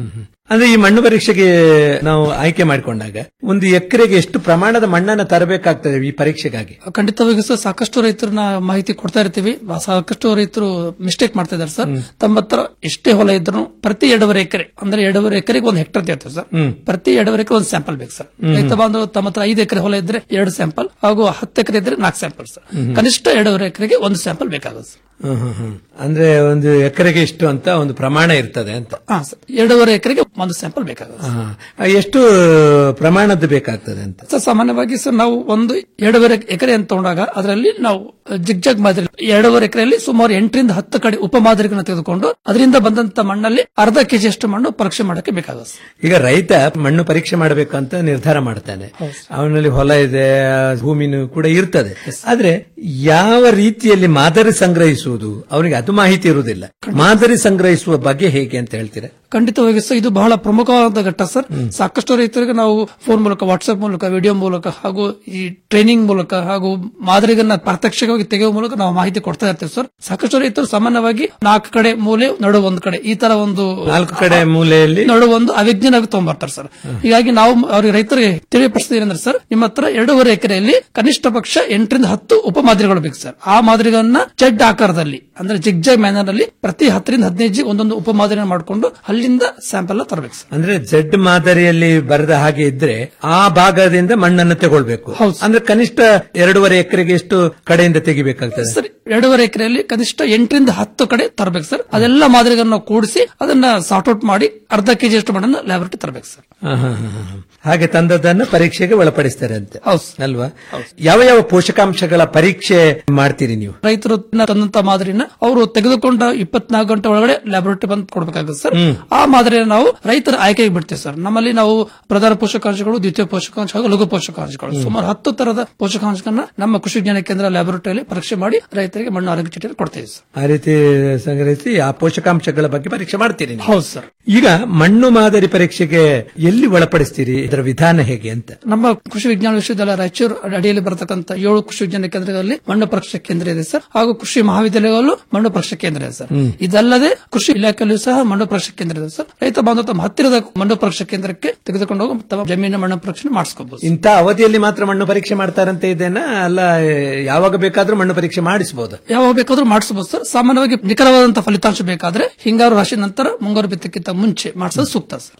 Speaker 21: ಅಂದ್ರೆ ಈ ಮಣ್ಣು ಪರೀಕ್ಷೆಗೆ ನಾವು ಆಯ್ಕೆ ಮಾಡಿಕೊಂಡಾಗ ಒಂದು ಎಕರೆಗೆ ಎಷ್ಟು ಪ್ರಮಾಣದ ಮಣ್ಣನ್ನು ತರಬೇಕಾಗ್ತದೆ ಈ ಪರೀಕ್ಷೆಗಾಗಿ
Speaker 22: ಖಂಡಿತವಾಗಿ ಸರ್ ಸಾಕಷ್ಟು ರೈತರನ್ನ ಮಾಹಿತಿ ಕೊಡ್ತಾ ಇರ್ತೀವಿ ಸಾಕಷ್ಟು ರೈತರು ಮಿಸ್ಟೇಕ್ ಮಾಡ್ತಾ ಇದಾರೆ ಸರ್ ತಮ್ಮ ಹತ್ರ ಎಷ್ಟೇ ಹೊಲ ಇದ್ರು ಪ್ರತಿ ಎರಡೂವರೆ ಎಕರೆ ಅಂದ್ರೆ ಎರಡೂವರೆ ಎಕರೆಗೆ ಒಂದು ಹೆಕ್ಟರ್ ಇರ್ತದೆ ಸರ್
Speaker 21: ಹ್ಮ್.
Speaker 22: ಪ್ರತಿ ಎರಡೂವರೆ ಎಕರೆ ಒಂದು ಸ್ಯಾಂಪಲ್ ಬೇಕು ಸರ್
Speaker 21: ಹ್ಮ್.
Speaker 22: ರೈತ ಬಾಂಧವರು ತಮ್ಮ ಹತ್ರ ಐದು ಎಕರೆ ಹೊಲ ಇದ್ರೆ ಎರಡು ಸ್ಯಾಂಪಲ್ ಹಾಗೂ ಹತ್ತು ಎಕರೆ ಇದ್ರೆ ನಾಲ್ಕು ಸ್ಯಾಂಪಲ್ ಸರ್
Speaker 21: ಹ್ಮ್.
Speaker 22: ಕನಿಷ್ಠ ಎರಡೂವರೆ ಎಕರೆಗೆ ಒಂದು ಸ್ಯಾಂಪಲ್ ಬೇಕಾಗುತ್ತೆ ಸರ್
Speaker 21: ಹ್ಮ್, ಹ್ಮ್, ಹ್ಮ್. ಅಂದ್ರೆ ಒಂದು ಎಕರೆಗೆ ಇಷ್ಟು ಅಂತ ಒಂದು ಪ್ರಮಾಣ ಇರ್ತದೆ ಅಂತ
Speaker 22: ಹಾ ಸರ್ ಎರಡೂವರೆ ಎಕರೆಗೆ ಒಂದು ಸ್ಯಾಂಪಲ್ ಬೇಕಾಗುತ್ತೆ
Speaker 21: ಆ, ಎಷ್ಟು ಪ್ರಮಾಣದ್ದು ಬೇಕಾಗ್ತದೆ ಅಂತ
Speaker 22: ಸರ್ ಸಾಮಾನ್ಯವಾಗಿ ಸರ್ ನಾವು ಒಂದು ಎರಡೂವರೆ ಎಕರೆ ಅಂತ ತಗೊಂಡಾಗ ಅದರಲ್ಲಿ ನಾವು ಜಿಗ್ಜಾಗ್ ಮಾದರಿ ಎರಡೂವರೆ ಎಕರೆಯಲ್ಲಿ ಸುಮಾರು ಎಂಟರಿಂದ ಹತ್ತು ಕಡೆ ಉಪ ಮಾದರಿಗಳನ್ನ ತೆಗೆದುಕೊಂಡು ಅದರಿಂದ ಬಂದಂತ ಮಣ್ಣಲ್ಲಿ ಅರ್ಧ ಕೆಜಿ ಅಷ್ಟು ಮಣ್ಣು ಪರೀಕ್ಷೆ ಮಾಡಕ್ಕೆ ಬೇಕಾಗುತ್ತೆ ಸರ್.
Speaker 21: ಈಗ ರೈತ ಮಣ್ಣು ಪರೀಕ್ಷೆ ಮಾಡಬೇಕು ಅಂತ ನಿರ್ಧಾರ ಮಾಡ್ತಾನೆ ಅವನಲ್ಲಿ ಹೊಲ ಇದೆ ಭೂಮಿನೂ ಕೂಡ ಇರ್ತದೆ ಆದ್ರೆ ಯಾವ ರೀತಿಯಲ್ಲಿ ಮಾದರಿ ಸಂಗ್ರಹಿಸುವುದು ಅವನಿಗೆ ಅದು ಮಾಹಿತಿ ಇರುವುದಿಲ್ಲ ಮಾದರಿ ಸಂಗ್ರಹಿಸುವ ಬಗ್ಗೆ ಹೇಗೆ ಅಂತ ಹೇಳ್ತೀರಾ
Speaker 22: ಖಂಡಿತವಾಗಿ ಸರ್ ಇದು ಬಹಳ ಪ್ರಮುಖವಾದ ಘಟ್ಟ ಸರ್ ಸಾಕಷ್ಟು ರೈತರಿಗೆ ನಾವು ಫೋನ್ ಮೂಲಕ ವಾಟ್ಸ್ಆಪ್ ಮೂಲಕ ವಿಡಿಯೋ ಮೂಲಕ ಹಾಗೂ ಈ ಟ್ರೈನಿಂಗ್ ಮೂಲಕ ಹಾಗೂ ಮಾದರಿಗಳನ್ನ ಪ್ರತ್ಯಕ್ಷವಾಗಿ ತೆಗೆಯುವ ಮೂಲಕ ನಾವು ಮಾಹಿತಿ ಕೊಡ್ತಾ ಇರ್ತೀವಿ ಸರ್ ಸಾಕಷ್ಟು ರೈತರು ಸಾಮಾನ್ಯವಾಗಿ ನಾಲ್ಕು ಕಡೆ ಮೂಲೆ ನಡು ಒಂದು ಕಡೆ ಈ ತರ ಒಂದು
Speaker 21: ನಾಲ್ಕು ಕಡೆ ಮೂಲೆಯಲ್ಲಿ
Speaker 22: ನಡು ಒಂದು ಅವಿಜ್ಞಾನವಾಗಿ ತಗೊಂಡ್ಬರ್ತಾರೆ ಸರ್ ಹೀಗಾಗಿ ನಾವು ಅವ್ರಿಗೆ ರೈತರಿಗೆ ತಿಳಿಪಡಿಸಿದ ಏನಂದ್ರೆ ಸರ್ ನಿಮ್ಮ ಹತ್ರ ಎರಡೂವರೆ ಎಕರೆಯಲ್ಲಿ ಕನಿಷ್ಠ ಪಕ್ಷ ಎಂಟರಿಂದ ಹತ್ತು ಉಪ ಮಾದರಿಗಳು ಬೇಕು ಸರ್ ಆ ಮಾದರಿಗಳನ್ನ ಚೆಡ್ ಆಕಾರದಲ್ಲಿ ಅಂದ್ರೆ ಜಿಗ್ಜಾಗ್ ಮ್ಯಾನರ್ ಅಲ್ಲಿ ಪ್ರತಿ ಹತ್ತರಿಂದ ಹದಿನೈದು ಒಂದೊಂದು ಉಪ ಮಾದರಿನ ಮಾಡಿಕೊಂಡು ಅಲ್ಲಿಂದ ಸ್ಯಾಂಪಲ್ ತರಬೇಕು ಸರ್
Speaker 21: ಅಂದ್ರೆ ಜೆಡ್ ಮಾದರಿಯಲ್ಲಿ ಬರೆದ ಹಾಗೆ ಇದ್ರೆ ಆ ಭಾಗದಿಂದ ಮಣ್ಣನ್ನು ತಗೊಳ್ಬೇಕು ಅಂದ್ರೆ ಕನಿಷ್ಠ ಎರಡೂವರೆ ಎಕರೆಗೆ ಎಷ್ಟು ಕಡೆಯಿಂದ ತೆಗಿಬೇಕಾಗ್ತದೆ
Speaker 22: ಸರ್ ಎರಡೂವರೆ ಎಕರೆಯಲ್ಲಿ ಕನಿಷ್ಠ ಎಂಟರಿಂದ ಹತ್ತು ಕಡೆ ತರಬೇಕು ಸರ್ ಅದೆಲ್ಲ ಮಾದರಿಗಳನ್ನ ಕೂಡಿಸಿ ಅದನ್ನ ಸಾರ್ಟ್ ಔಟ್ ಮಾಡಿ ಅರ್ಧ ಕೆಜಿ ಅಷ್ಟು ಮಣ್ಣನ್ನ ಲ್ಯಾಬೊರೇಟರಿ ತರಬೇಕು ಸರ್
Speaker 21: ಹ, ಹ, ಹ, ಹ. ಹಾಗೆ ತಂದದ್ದನ್ನು ಪರೀಕ್ಷೆಗೆ ಒಳಪಡಿಸ್ತಾರೆ ಅಂತೆ ಅಲ್ವಾ ಯಾವ ಯಾವ ಪೋಷಕಾಂಶಗಳ ಪರೀಕ್ಷೆ ಮಾಡ್ತೀರಿ ನೀವು
Speaker 22: ರೈತರು ತಂದಂತ ಮಾದರಿನ ಅವರು ತೆಗೆದುಕೊಂಡ ಇಪ್ಪತ್ನಾಲ್ಕು ಗಂಟೆ ಒಳಗಡೆ ಲ್ಯಾಬೊರೇಟರಿ ಬಂದು ಕೊಡಬೇಕಾಗುತ್ತೆ ಸರ್
Speaker 21: ಹ್ಮ್.
Speaker 22: ಆ ಮಾದರಿಯನ್ನು ನಾವು ರೈತರ ಆಯ್ಕೆಗೆ ಬಿಡ್ತೇವೆ ಸರ್ ನಮ್ಮಲ್ಲಿ ನಾವು ಪ್ರಧಾನ ಪೋಷಕಾಂಶಗಳು ದ್ವಿತೀಯ ಪೋಷಕಾಂಶ ಹಾಗೂ ಲಘು ಪೋಷಕಾಂಶಗಳು
Speaker 21: ಹ್ಮ್.
Speaker 22: ಸುಮಾರು ಹತ್ತು ತರದ ಪೋಷಕಾಂಶಗಳನ್ನ ನಮ್ಮ ಕೃಷಿ ವಿಜ್ಞಾನ ಕೇಂದ್ರ ಲ್ಯಾಬೊರೇಟರಿಯಲ್ಲಿ ಪರೀಕ್ಷೆ ಮಾಡಿ ರೈತರಿಗೆ ಮಣ್ಣು ಆರೋಗ್ಯ ಚೀಟಿಯನ್ನು ಕೊಡ್ತೇವೆ ಸರ್
Speaker 21: ಆ ರೀತಿ ಸಂಗ್ರಹಿಸಿ ಆ ಪೋಷಕಾಂಶಗಳ ಬಗ್ಗೆ ಪರೀಕ್ಷೆ ಮಾಡ್ತೀರಿ ನೀವು.
Speaker 22: ಹೌದು ಸರ್
Speaker 21: ಈಗ ಮಣ್ಣು ಮಾದರಿ ಪರೀಕ್ಷೆಗೆ ಎಲ್ಲಿ ಒಳಪಡಿಸ್ತೀರಿ ಇದರ ವಿಧಾನ ಹೇಗೆ ಅಂತ
Speaker 22: ನಮ್ಮ ಕೃಷಿ ವಿಜ್ಞಾನ ವಿಶ್ವವಿದ್ಯಾಲಯ ರಾಯಚೂರು ಅಡಿಯಲ್ಲಿ ಬರತಕ್ಕಂತ ಏಳು ಕೃಷಿ ವಿಜ್ಞಾನ ಕೇಂದ್ರಗಳಲ್ಲಿ ಮಣ್ಣು ಪರೀಕ್ಷಾ ಕೇಂದ್ರ ಇದೆ ಸರ್ ಹಾಗೂ ಕೃಷಿ ಮಹಾವಿದ್ಯಾಲಯಗಳಲ್ಲೂ ಮಣ್ಣು ಪರೀಕ್ಷಾ ಕೇಂದ್ರ ಇದೆ ಸರ್
Speaker 21: ಹ್ಮ್.
Speaker 22: ಇದಲ್ಲದೆ ಕೃಷಿ ಇಲಾಖೆಯಲ್ಲೂ ಸಹ ಮಣ್ಣು ಪರೀಕ್ಷಾ ಕೇಂದ್ರ ಇದೆ ಸರ್ ರೈತ ಬಾಂಧವ ತಮ್ಮ ಹತ್ತಿರದ ಮಣ್ಣು ಪರೀಕ್ಷಾ ಕೇಂದ್ರಕ್ಕೆ ತೆಗೆದುಕೊಂಡು ಹೋಗಿ ತಮ್ಮ ಜಮೀನಿನ ಮಣ್ಣು ಪರೀಕ್ಷೆ ಮಾಡಿಸ್ಕೋಬಹುದು
Speaker 21: ಇಂಥ ಅವಧಿಯಲ್ಲಿ ಮಾತ್ರ ಮಣ್ಣು ಪರೀಕ್ಷೆ ಮಾಡ್ತಾರಂತೆ ಇದೇನಾ ಅಲ್ಲ ಯಾವಾಗ ಬೇಕಾದ್ರೂ ಮಣ್ಣು ಪರೀಕ್ಷೆ ಮಾಡಿಸಬಹುದು
Speaker 22: ಯಾವಾಗ ಬೇಕಾದ್ರೂ ಮಾಡಿಸಬಹುದು ಸರ್ ಸಾಮಾನ್ಯವಾಗಿ ನಿಖರವಾದಂತಹ ಫಲಿತಾಂಶ ಬೇಕಾದ್ರೆ ಹಿಂಗಾರು ರಾಶಿ ನಂತರ ಮುಂಗಾರು ಬಿತ್ತಕ್ಕಿಂತ ಮುಂಚೆ ಮಾಡಿಸೋದು ಸೂಕ್ತ ಸರ್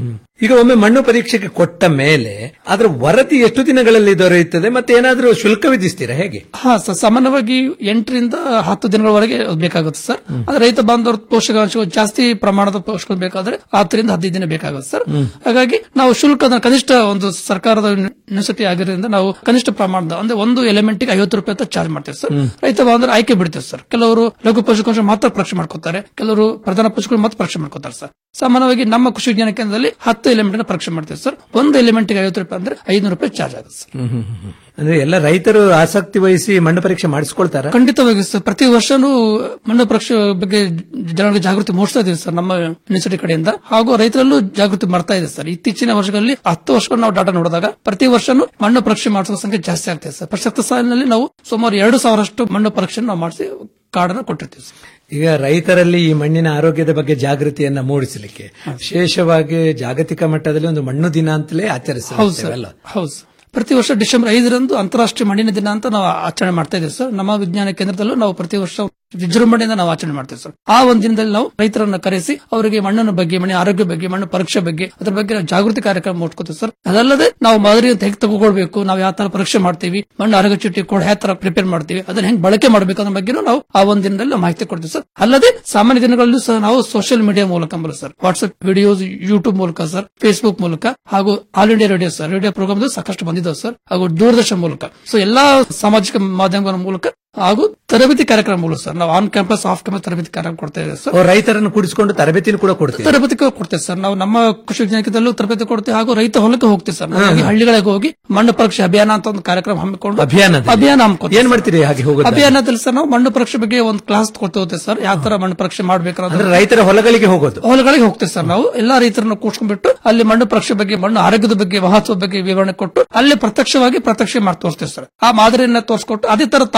Speaker 21: ಈಗ ಒಮ್ಮೆ ಮಣ್ಣು ಪರೀಕ್ಷೆಗೆ ಕೊಟ್ಟ ಮೇಲೆ ಅದರ ವರದಿ ಎಷ್ಟು ದಿನಗಳಲ್ಲಿ ದೊರೆಯುತ್ತದೆ ಮತ್ತೆ ಏನಾದ್ರೂ ಶುಲ್ಕ ವಿಧಿಸ್ತೀರಾ ಹೇಗೆ
Speaker 22: ಹಾ ಸರ್ ಸಾಮಾನ್ಯವಾಗಿ ಎಂಟರಿಂದ ಹತ್ತು ದಿನಗಳವರೆಗೆ ಬೇಕಾಗುತ್ತೆ ಸರ್ ಆದ್ರೆ ರೈತ ಬಾಂಧವರ ಪೋಷಕಾಂಶಗಳು ಜಾಸ್ತಿ ಪ್ರಮಾಣದ ಪೋಷಕ ಬೇಕಾದ್ರೆ ಹತ್ತರಿಂದ ಹದಿನೈದು ದಿನ ಬೇಕಾಗುತ್ತೆ ಸರ್
Speaker 21: ಹ್ಮ್.
Speaker 22: ಹಾಗಾಗಿ ನಾವು ಶುಲ್ಕದ ಕನಿಷ್ಠ ಒಂದು ಸರ್ಕಾರದ ಯೂನಿವರ್ಸಿಟಿ ಆಗಿರೋದ್ರಿಂದ ನಾವು ಕನಿಷ್ಠ ಪ್ರಮಾಣದ ಅಂದ್ರೆ ಒಂದು ಎಲಿಮೆಂಟ್ ಐವತ್ತು ರೂಪಾಯಿ ಅಂತ ಚಾರ್ಜ್ ಮಾಡ್ತೇವೆ ಸರ್
Speaker 21: ಹ್ಮ್.
Speaker 22: ರೈತ ಬಾಂಧವರು ಆಯ್ಕೆ ಬಿಡ್ತೇವೆ ಸರ್ ಕೆಲವರು ಲಘು ಪೋಷಕಾಂಶ ಮಾತ್ರ ಪರೀಕ್ಷೆ ಮಾಡ್ಕೋತಾರೆ ಕೆಲವರು ಪ್ರಧಾನ ಪೋಷಕರು ಮಾತ್ರ ಪರೀಕ್ಷೆ ಮಾಡ್ಕೋತಾರೆ ಸರ್ ಸಾಮಾನ್ಯವಾಗಿ ನಮ್ಮ ಕೃಷಿ ವಿಜ್ಞಾನ ಕೇಂದ್ರದಲ್ಲಿ ಹತ್ತು ಎಲಿಮೆಂಟ್ ಪರೀಕ್ಷೆ ಮಾಡ್ತೇವೆ ಸರ್ ಒಂದು ಎಲಿಮೆಂಟ್ ಐವತ್ತು ರೂಪಾಯಿ ಅಂದ್ರೆ ಐನೂರು ರೂಪಾಯಿ ಚಾರ್ಜ್ ಆಗುತ್ತೆ ಸರ್
Speaker 21: ಅಂದ್ರೆ ಎಲ್ಲ ರೈತರು ಆಸಕ್ತಿ ವಹಿಸಿ ಮಣ್ಣು ಪರೀಕ್ಷೆ ಮಾಡಿಸ್ಕೊಳ್ತಾರ
Speaker 22: ಖಂಡಿತವಾಗಿ ಸರ್ ಪ್ರತಿ ವರ್ಷನೂ ಮಣ್ಣು ಪರೀಕ್ಷೆ ಬಗ್ಗೆ ಜನರಿಗೆ ಜಾಗೃತಿ ಮೂಡಿಸ್ತಾ ಇದೀವಿ ಸರ್ ನಮ್ಮ ಯೂನಿವರ್ಸಿಟಿ ಕಡೆಯಿಂದ ಹಾಗೂ ರೈತರಲ್ಲೂ ಜಾಗೃತಿ ಮಾಡ್ತಾ ಇದೆ ಸರ್ ಇತ್ತೀಚಿನ ವರ್ಷಗಳಲ್ಲಿ ಹತ್ತು ವರ್ಷಗಳು ನಾವು ಡಾಟಾ ನೋಡಿದಾಗ ಪ್ರತಿ ವರ್ಷನೂ ಮಣ್ಣು ಪರೀಕ್ಷೆ ಮಾಡಿಸುವ ಸಂಖ್ಯೆ ಜಾಸ್ತಿ ಆಗ್ತಿದೆ ಸರ್ ಪ್ರಸಕ್ತ ಸಾಲಿನಲ್ಲಿ ನಾವು ಸುಮಾರು ಎರಡು ಸಾವಿರಷ್ಟು ಮಣ್ಣು ಪರೀಕ್ಷೆ ನಾವು ಮಾಡಿಸಿ ಕಾರ್ಡನ್ನು ಕೊಟ್ಟಿರ್ತೀವಿ ಸರ್
Speaker 21: ಈಗ ರೈತರಲ್ಲಿ ಈ ಮಣ್ಣಿನ ಆರೋಗ್ಯದ ಬಗ್ಗೆ ಜಾಗೃತಿಯನ್ನ ಮೂಡಿಸಲಿಕ್ಕೆ ವಿಶೇಷವಾಗಿ ಜಾಗತಿಕ ಮಟ್ಟದಲ್ಲಿ ಒಂದು ಮಣ್ಣು ದಿನ ಅಂತಲೇ
Speaker 22: ಹೌದು
Speaker 21: ಆಚರಿಸ್ತೇವೆ
Speaker 22: ಸರ್
Speaker 21: ಅಲ್ಲ
Speaker 22: ಹೌದು ಸರ್. ಪ್ರತಿ ವರ್ಷ ಡಿಸೆಂಬರ್ ಐದರಂದು ಅಂತಾರಾಷ್ಟ್ರೀಯ ಮಣ್ಣಿನ ದಿನ ಅಂತ ನಾವು ಆಚರಣೆ ಮಾಡ್ತಾ ಇದ್ದೀವಿ ಸರ್ ನಮ್ಮ ವಿಜ್ಞಾನ ಕೇಂದ್ರದಲ್ಲೂ ನಾವು ಪ್ರತಿ ವರ್ಷ ವಿಜೃಂಭಣೆಯಿಂದ ನಾವು ಆಚರಣೆ ಮಾಡ್ತೇವೆ ಸರ್ ಆ ಒಂದು ದಿನದಲ್ಲಿ ನಾವು ರೈತರನ್ನ ಕರೆಸಿ ಅವರಿಗೆ ಮಣ್ಣಿನ ಬಗ್ಗೆ ಮಣ್ಣಿನ ಆರೋಗ್ಯ ಬಗ್ಗೆ ಮಣ್ಣು ಪರೀಕ್ಷೆ ಬಗ್ಗೆ ಅದ್ರ ಬಗ್ಗೆ ನಾವು ಜಾಗೃತಿ ಕಾರ್ಯಕ್ರಮ ಮಾಡ್ಕೋತೀವಿ ಸರ್ ಅದಲ್ಲದೆ ನಾವು ಮಾದರಿ ಅಂತ ಹೇಗೆ ತಗೊಳ್ಬೇಕು ನಾವು ಯಾವ ತರ ಪರೀಕ್ಷೆ ಮಾಡ್ತೀವಿ ಮಣ್ಣು ಆರೋಗ್ಯ ಚೀಟಿ ಕೂಡ ಯಾವ ತರ ಪ್ರಿಪೇರ್ ಮಾಡ್ತೀವಿ ಅದನ್ನ ಹೆಂಗ್ ಬಳಕೆ ಮಾಡಬೇಕು ಅನ್ನೋ ಬಗ್ಗೆ ನಾವು ಆ ಒಂದು ದಿನದಲ್ಲಿ ನಾವು ಮಾಹಿತಿ ಕೊಡ್ತೀವಿ ಸರ್ ಅಲ್ಲದೆ ಸಾಮಾನ್ಯ ದಿನಗಳಲ್ಲೂ ಸಹ ನಾವು ಸೋಷಿಯಲ್ ಮೀಡಿಯಾ ಮೂಲಕ ಬರೋ ಸರ್ ವಾಟ್ಸ್ಆಪ್ ವಿಡಿಯೋಸ್ ಯೂಟ್ಯೂಬ್ ಮೂಲಕ ಸರ್ ಫೇಸ್ಬುಕ್ ಮೂಲಕ ಹಾಗೂ All India Radio sir radio programme ಸಾಕಷ್ಟು ಬಂದಿದ್ದಾವೆ ಸರ್ ಹಾಗೂ ದೂರದರ್ಶನ ಮೂಲಕ ಸೊ ಎಲ್ಲಾ ಸಾಮಾಜಿಕ ಮಾಧ್ಯಮಗಳ ಮೂಲಕ ಹಾಗೂ ತರಬೇತಿ ಕಾರ್ಯಕ್ರಮ ಮೂಲಕ ಸರ್ ನಾವು ಆನ್ ಕ್ಯಾಂಪಸ್ ಆಫ್ ಕ್ಯಾಂಪಸ್ ತರಬೇತಿ ಕಾರ್ಯಕ್ರಮ ಕೊಡ್ತಾ ಇದ್ದೇವೆ ಸರ್
Speaker 21: ಓ, ರೈತರನ್ನು ಕೂಡಿಸಿಕೊಂಡು ತರಬೇತಿನೂ ಕೂಡ ಕೊಡ್ತೀವಿ
Speaker 22: ತರಬೇತಿ ಕೊಡ್ತೇವೆ ಸರ್ ನಾವು ನಮ್ಮ ಕೃಷಿ ವಿಜ್ಞಾನದಲ್ಲೂ ತರಬೇತಿ ಕೊಡ್ತೇವೆ ಹಾಗೂ ರೈತ ಹೊಲಕ್ಕೆ ಹೋಗ್ತೇವೆ ಸರ್ ನಾವು ಹೋಗಿ ಹಳ್ಳಿಗಳಿಗೆ ಹೋಗಿ ಮಣ್ಣು ಪರೀಕ್ಷೆ ಅಭಿಯಾನ ಅಂತ ಒಂದು ಕಾರ್ಯಕ್ರಮ ಹಮ್ಮಿಕೊಂಡು
Speaker 21: ಅಭಿಯಾನ
Speaker 22: ಅಭಿಯಾನ ಹಮ್ಮಿಕೊಂಡು
Speaker 21: ಏನ್ ಮಾಡ್ತೀರಿ ಹಾಗೆ ಹೋಗೋದು
Speaker 22: ಅಭಿಯಾನದಲ್ಲಿ ಸರ್ ನಾವು ಮಣ್ಣು ಪರೀಕ್ಷೆ ಬಗ್ಗೆ ಒಂದು ಕ್ಲಾಸ್ ಕೊಡ್ತಾ ಹೋಗ್ತೇವೆ ಸರ್ ಯಾವ ತರ ಮಣ್ಣು ಪರೀಕ್ಷೆ ಮಾಡ್ಬೇಕು
Speaker 21: ಅಂದ್ರೆ
Speaker 22: ಅನ್ನೋದು
Speaker 21: ರೈತರ ಹೊಲಗಳಿಗೆ ಹೋಗೋದು
Speaker 22: ಹೊಲಗಳಿಗೆ ಹೋಗ್ತೇವೆ ಸರ್ ನಾವು ಎಲ್ಲಾ ರೈತರನ್ನು ಕೂಡ್ಸ್ಕೊಂಡ್ಬಿಟ್ಟು ಅಲ್ಲಿ ಮಣ್ಣು ಪರೀಕ್ಷೆ ಬಗ್ಗೆ ಮಣ್ಣು ಆರೋಗ್ಯದ ಬಗ್ಗೆ ಮಹತ್ವದ ಬಗ್ಗೆ ವಿವರಣೆ ಕೊಟ್ಟು ಅಲ್ಲಿ ಪ್ರತ್ಯಕ್ಷವಾಗಿ ಪ್ರತ್ಯಕ್ಷ ಮಾಡಿ ತೋರಿಸ್ತೇವೆ ಸರ್ ಆ ಮಾದರಿಯನ್ನ ತೋರಿಸ್ಕೊಟ್ಟು ಅದೇ ತರ ತಾವು ತಗೊಂಡ್ಬರ್ಬೇಕು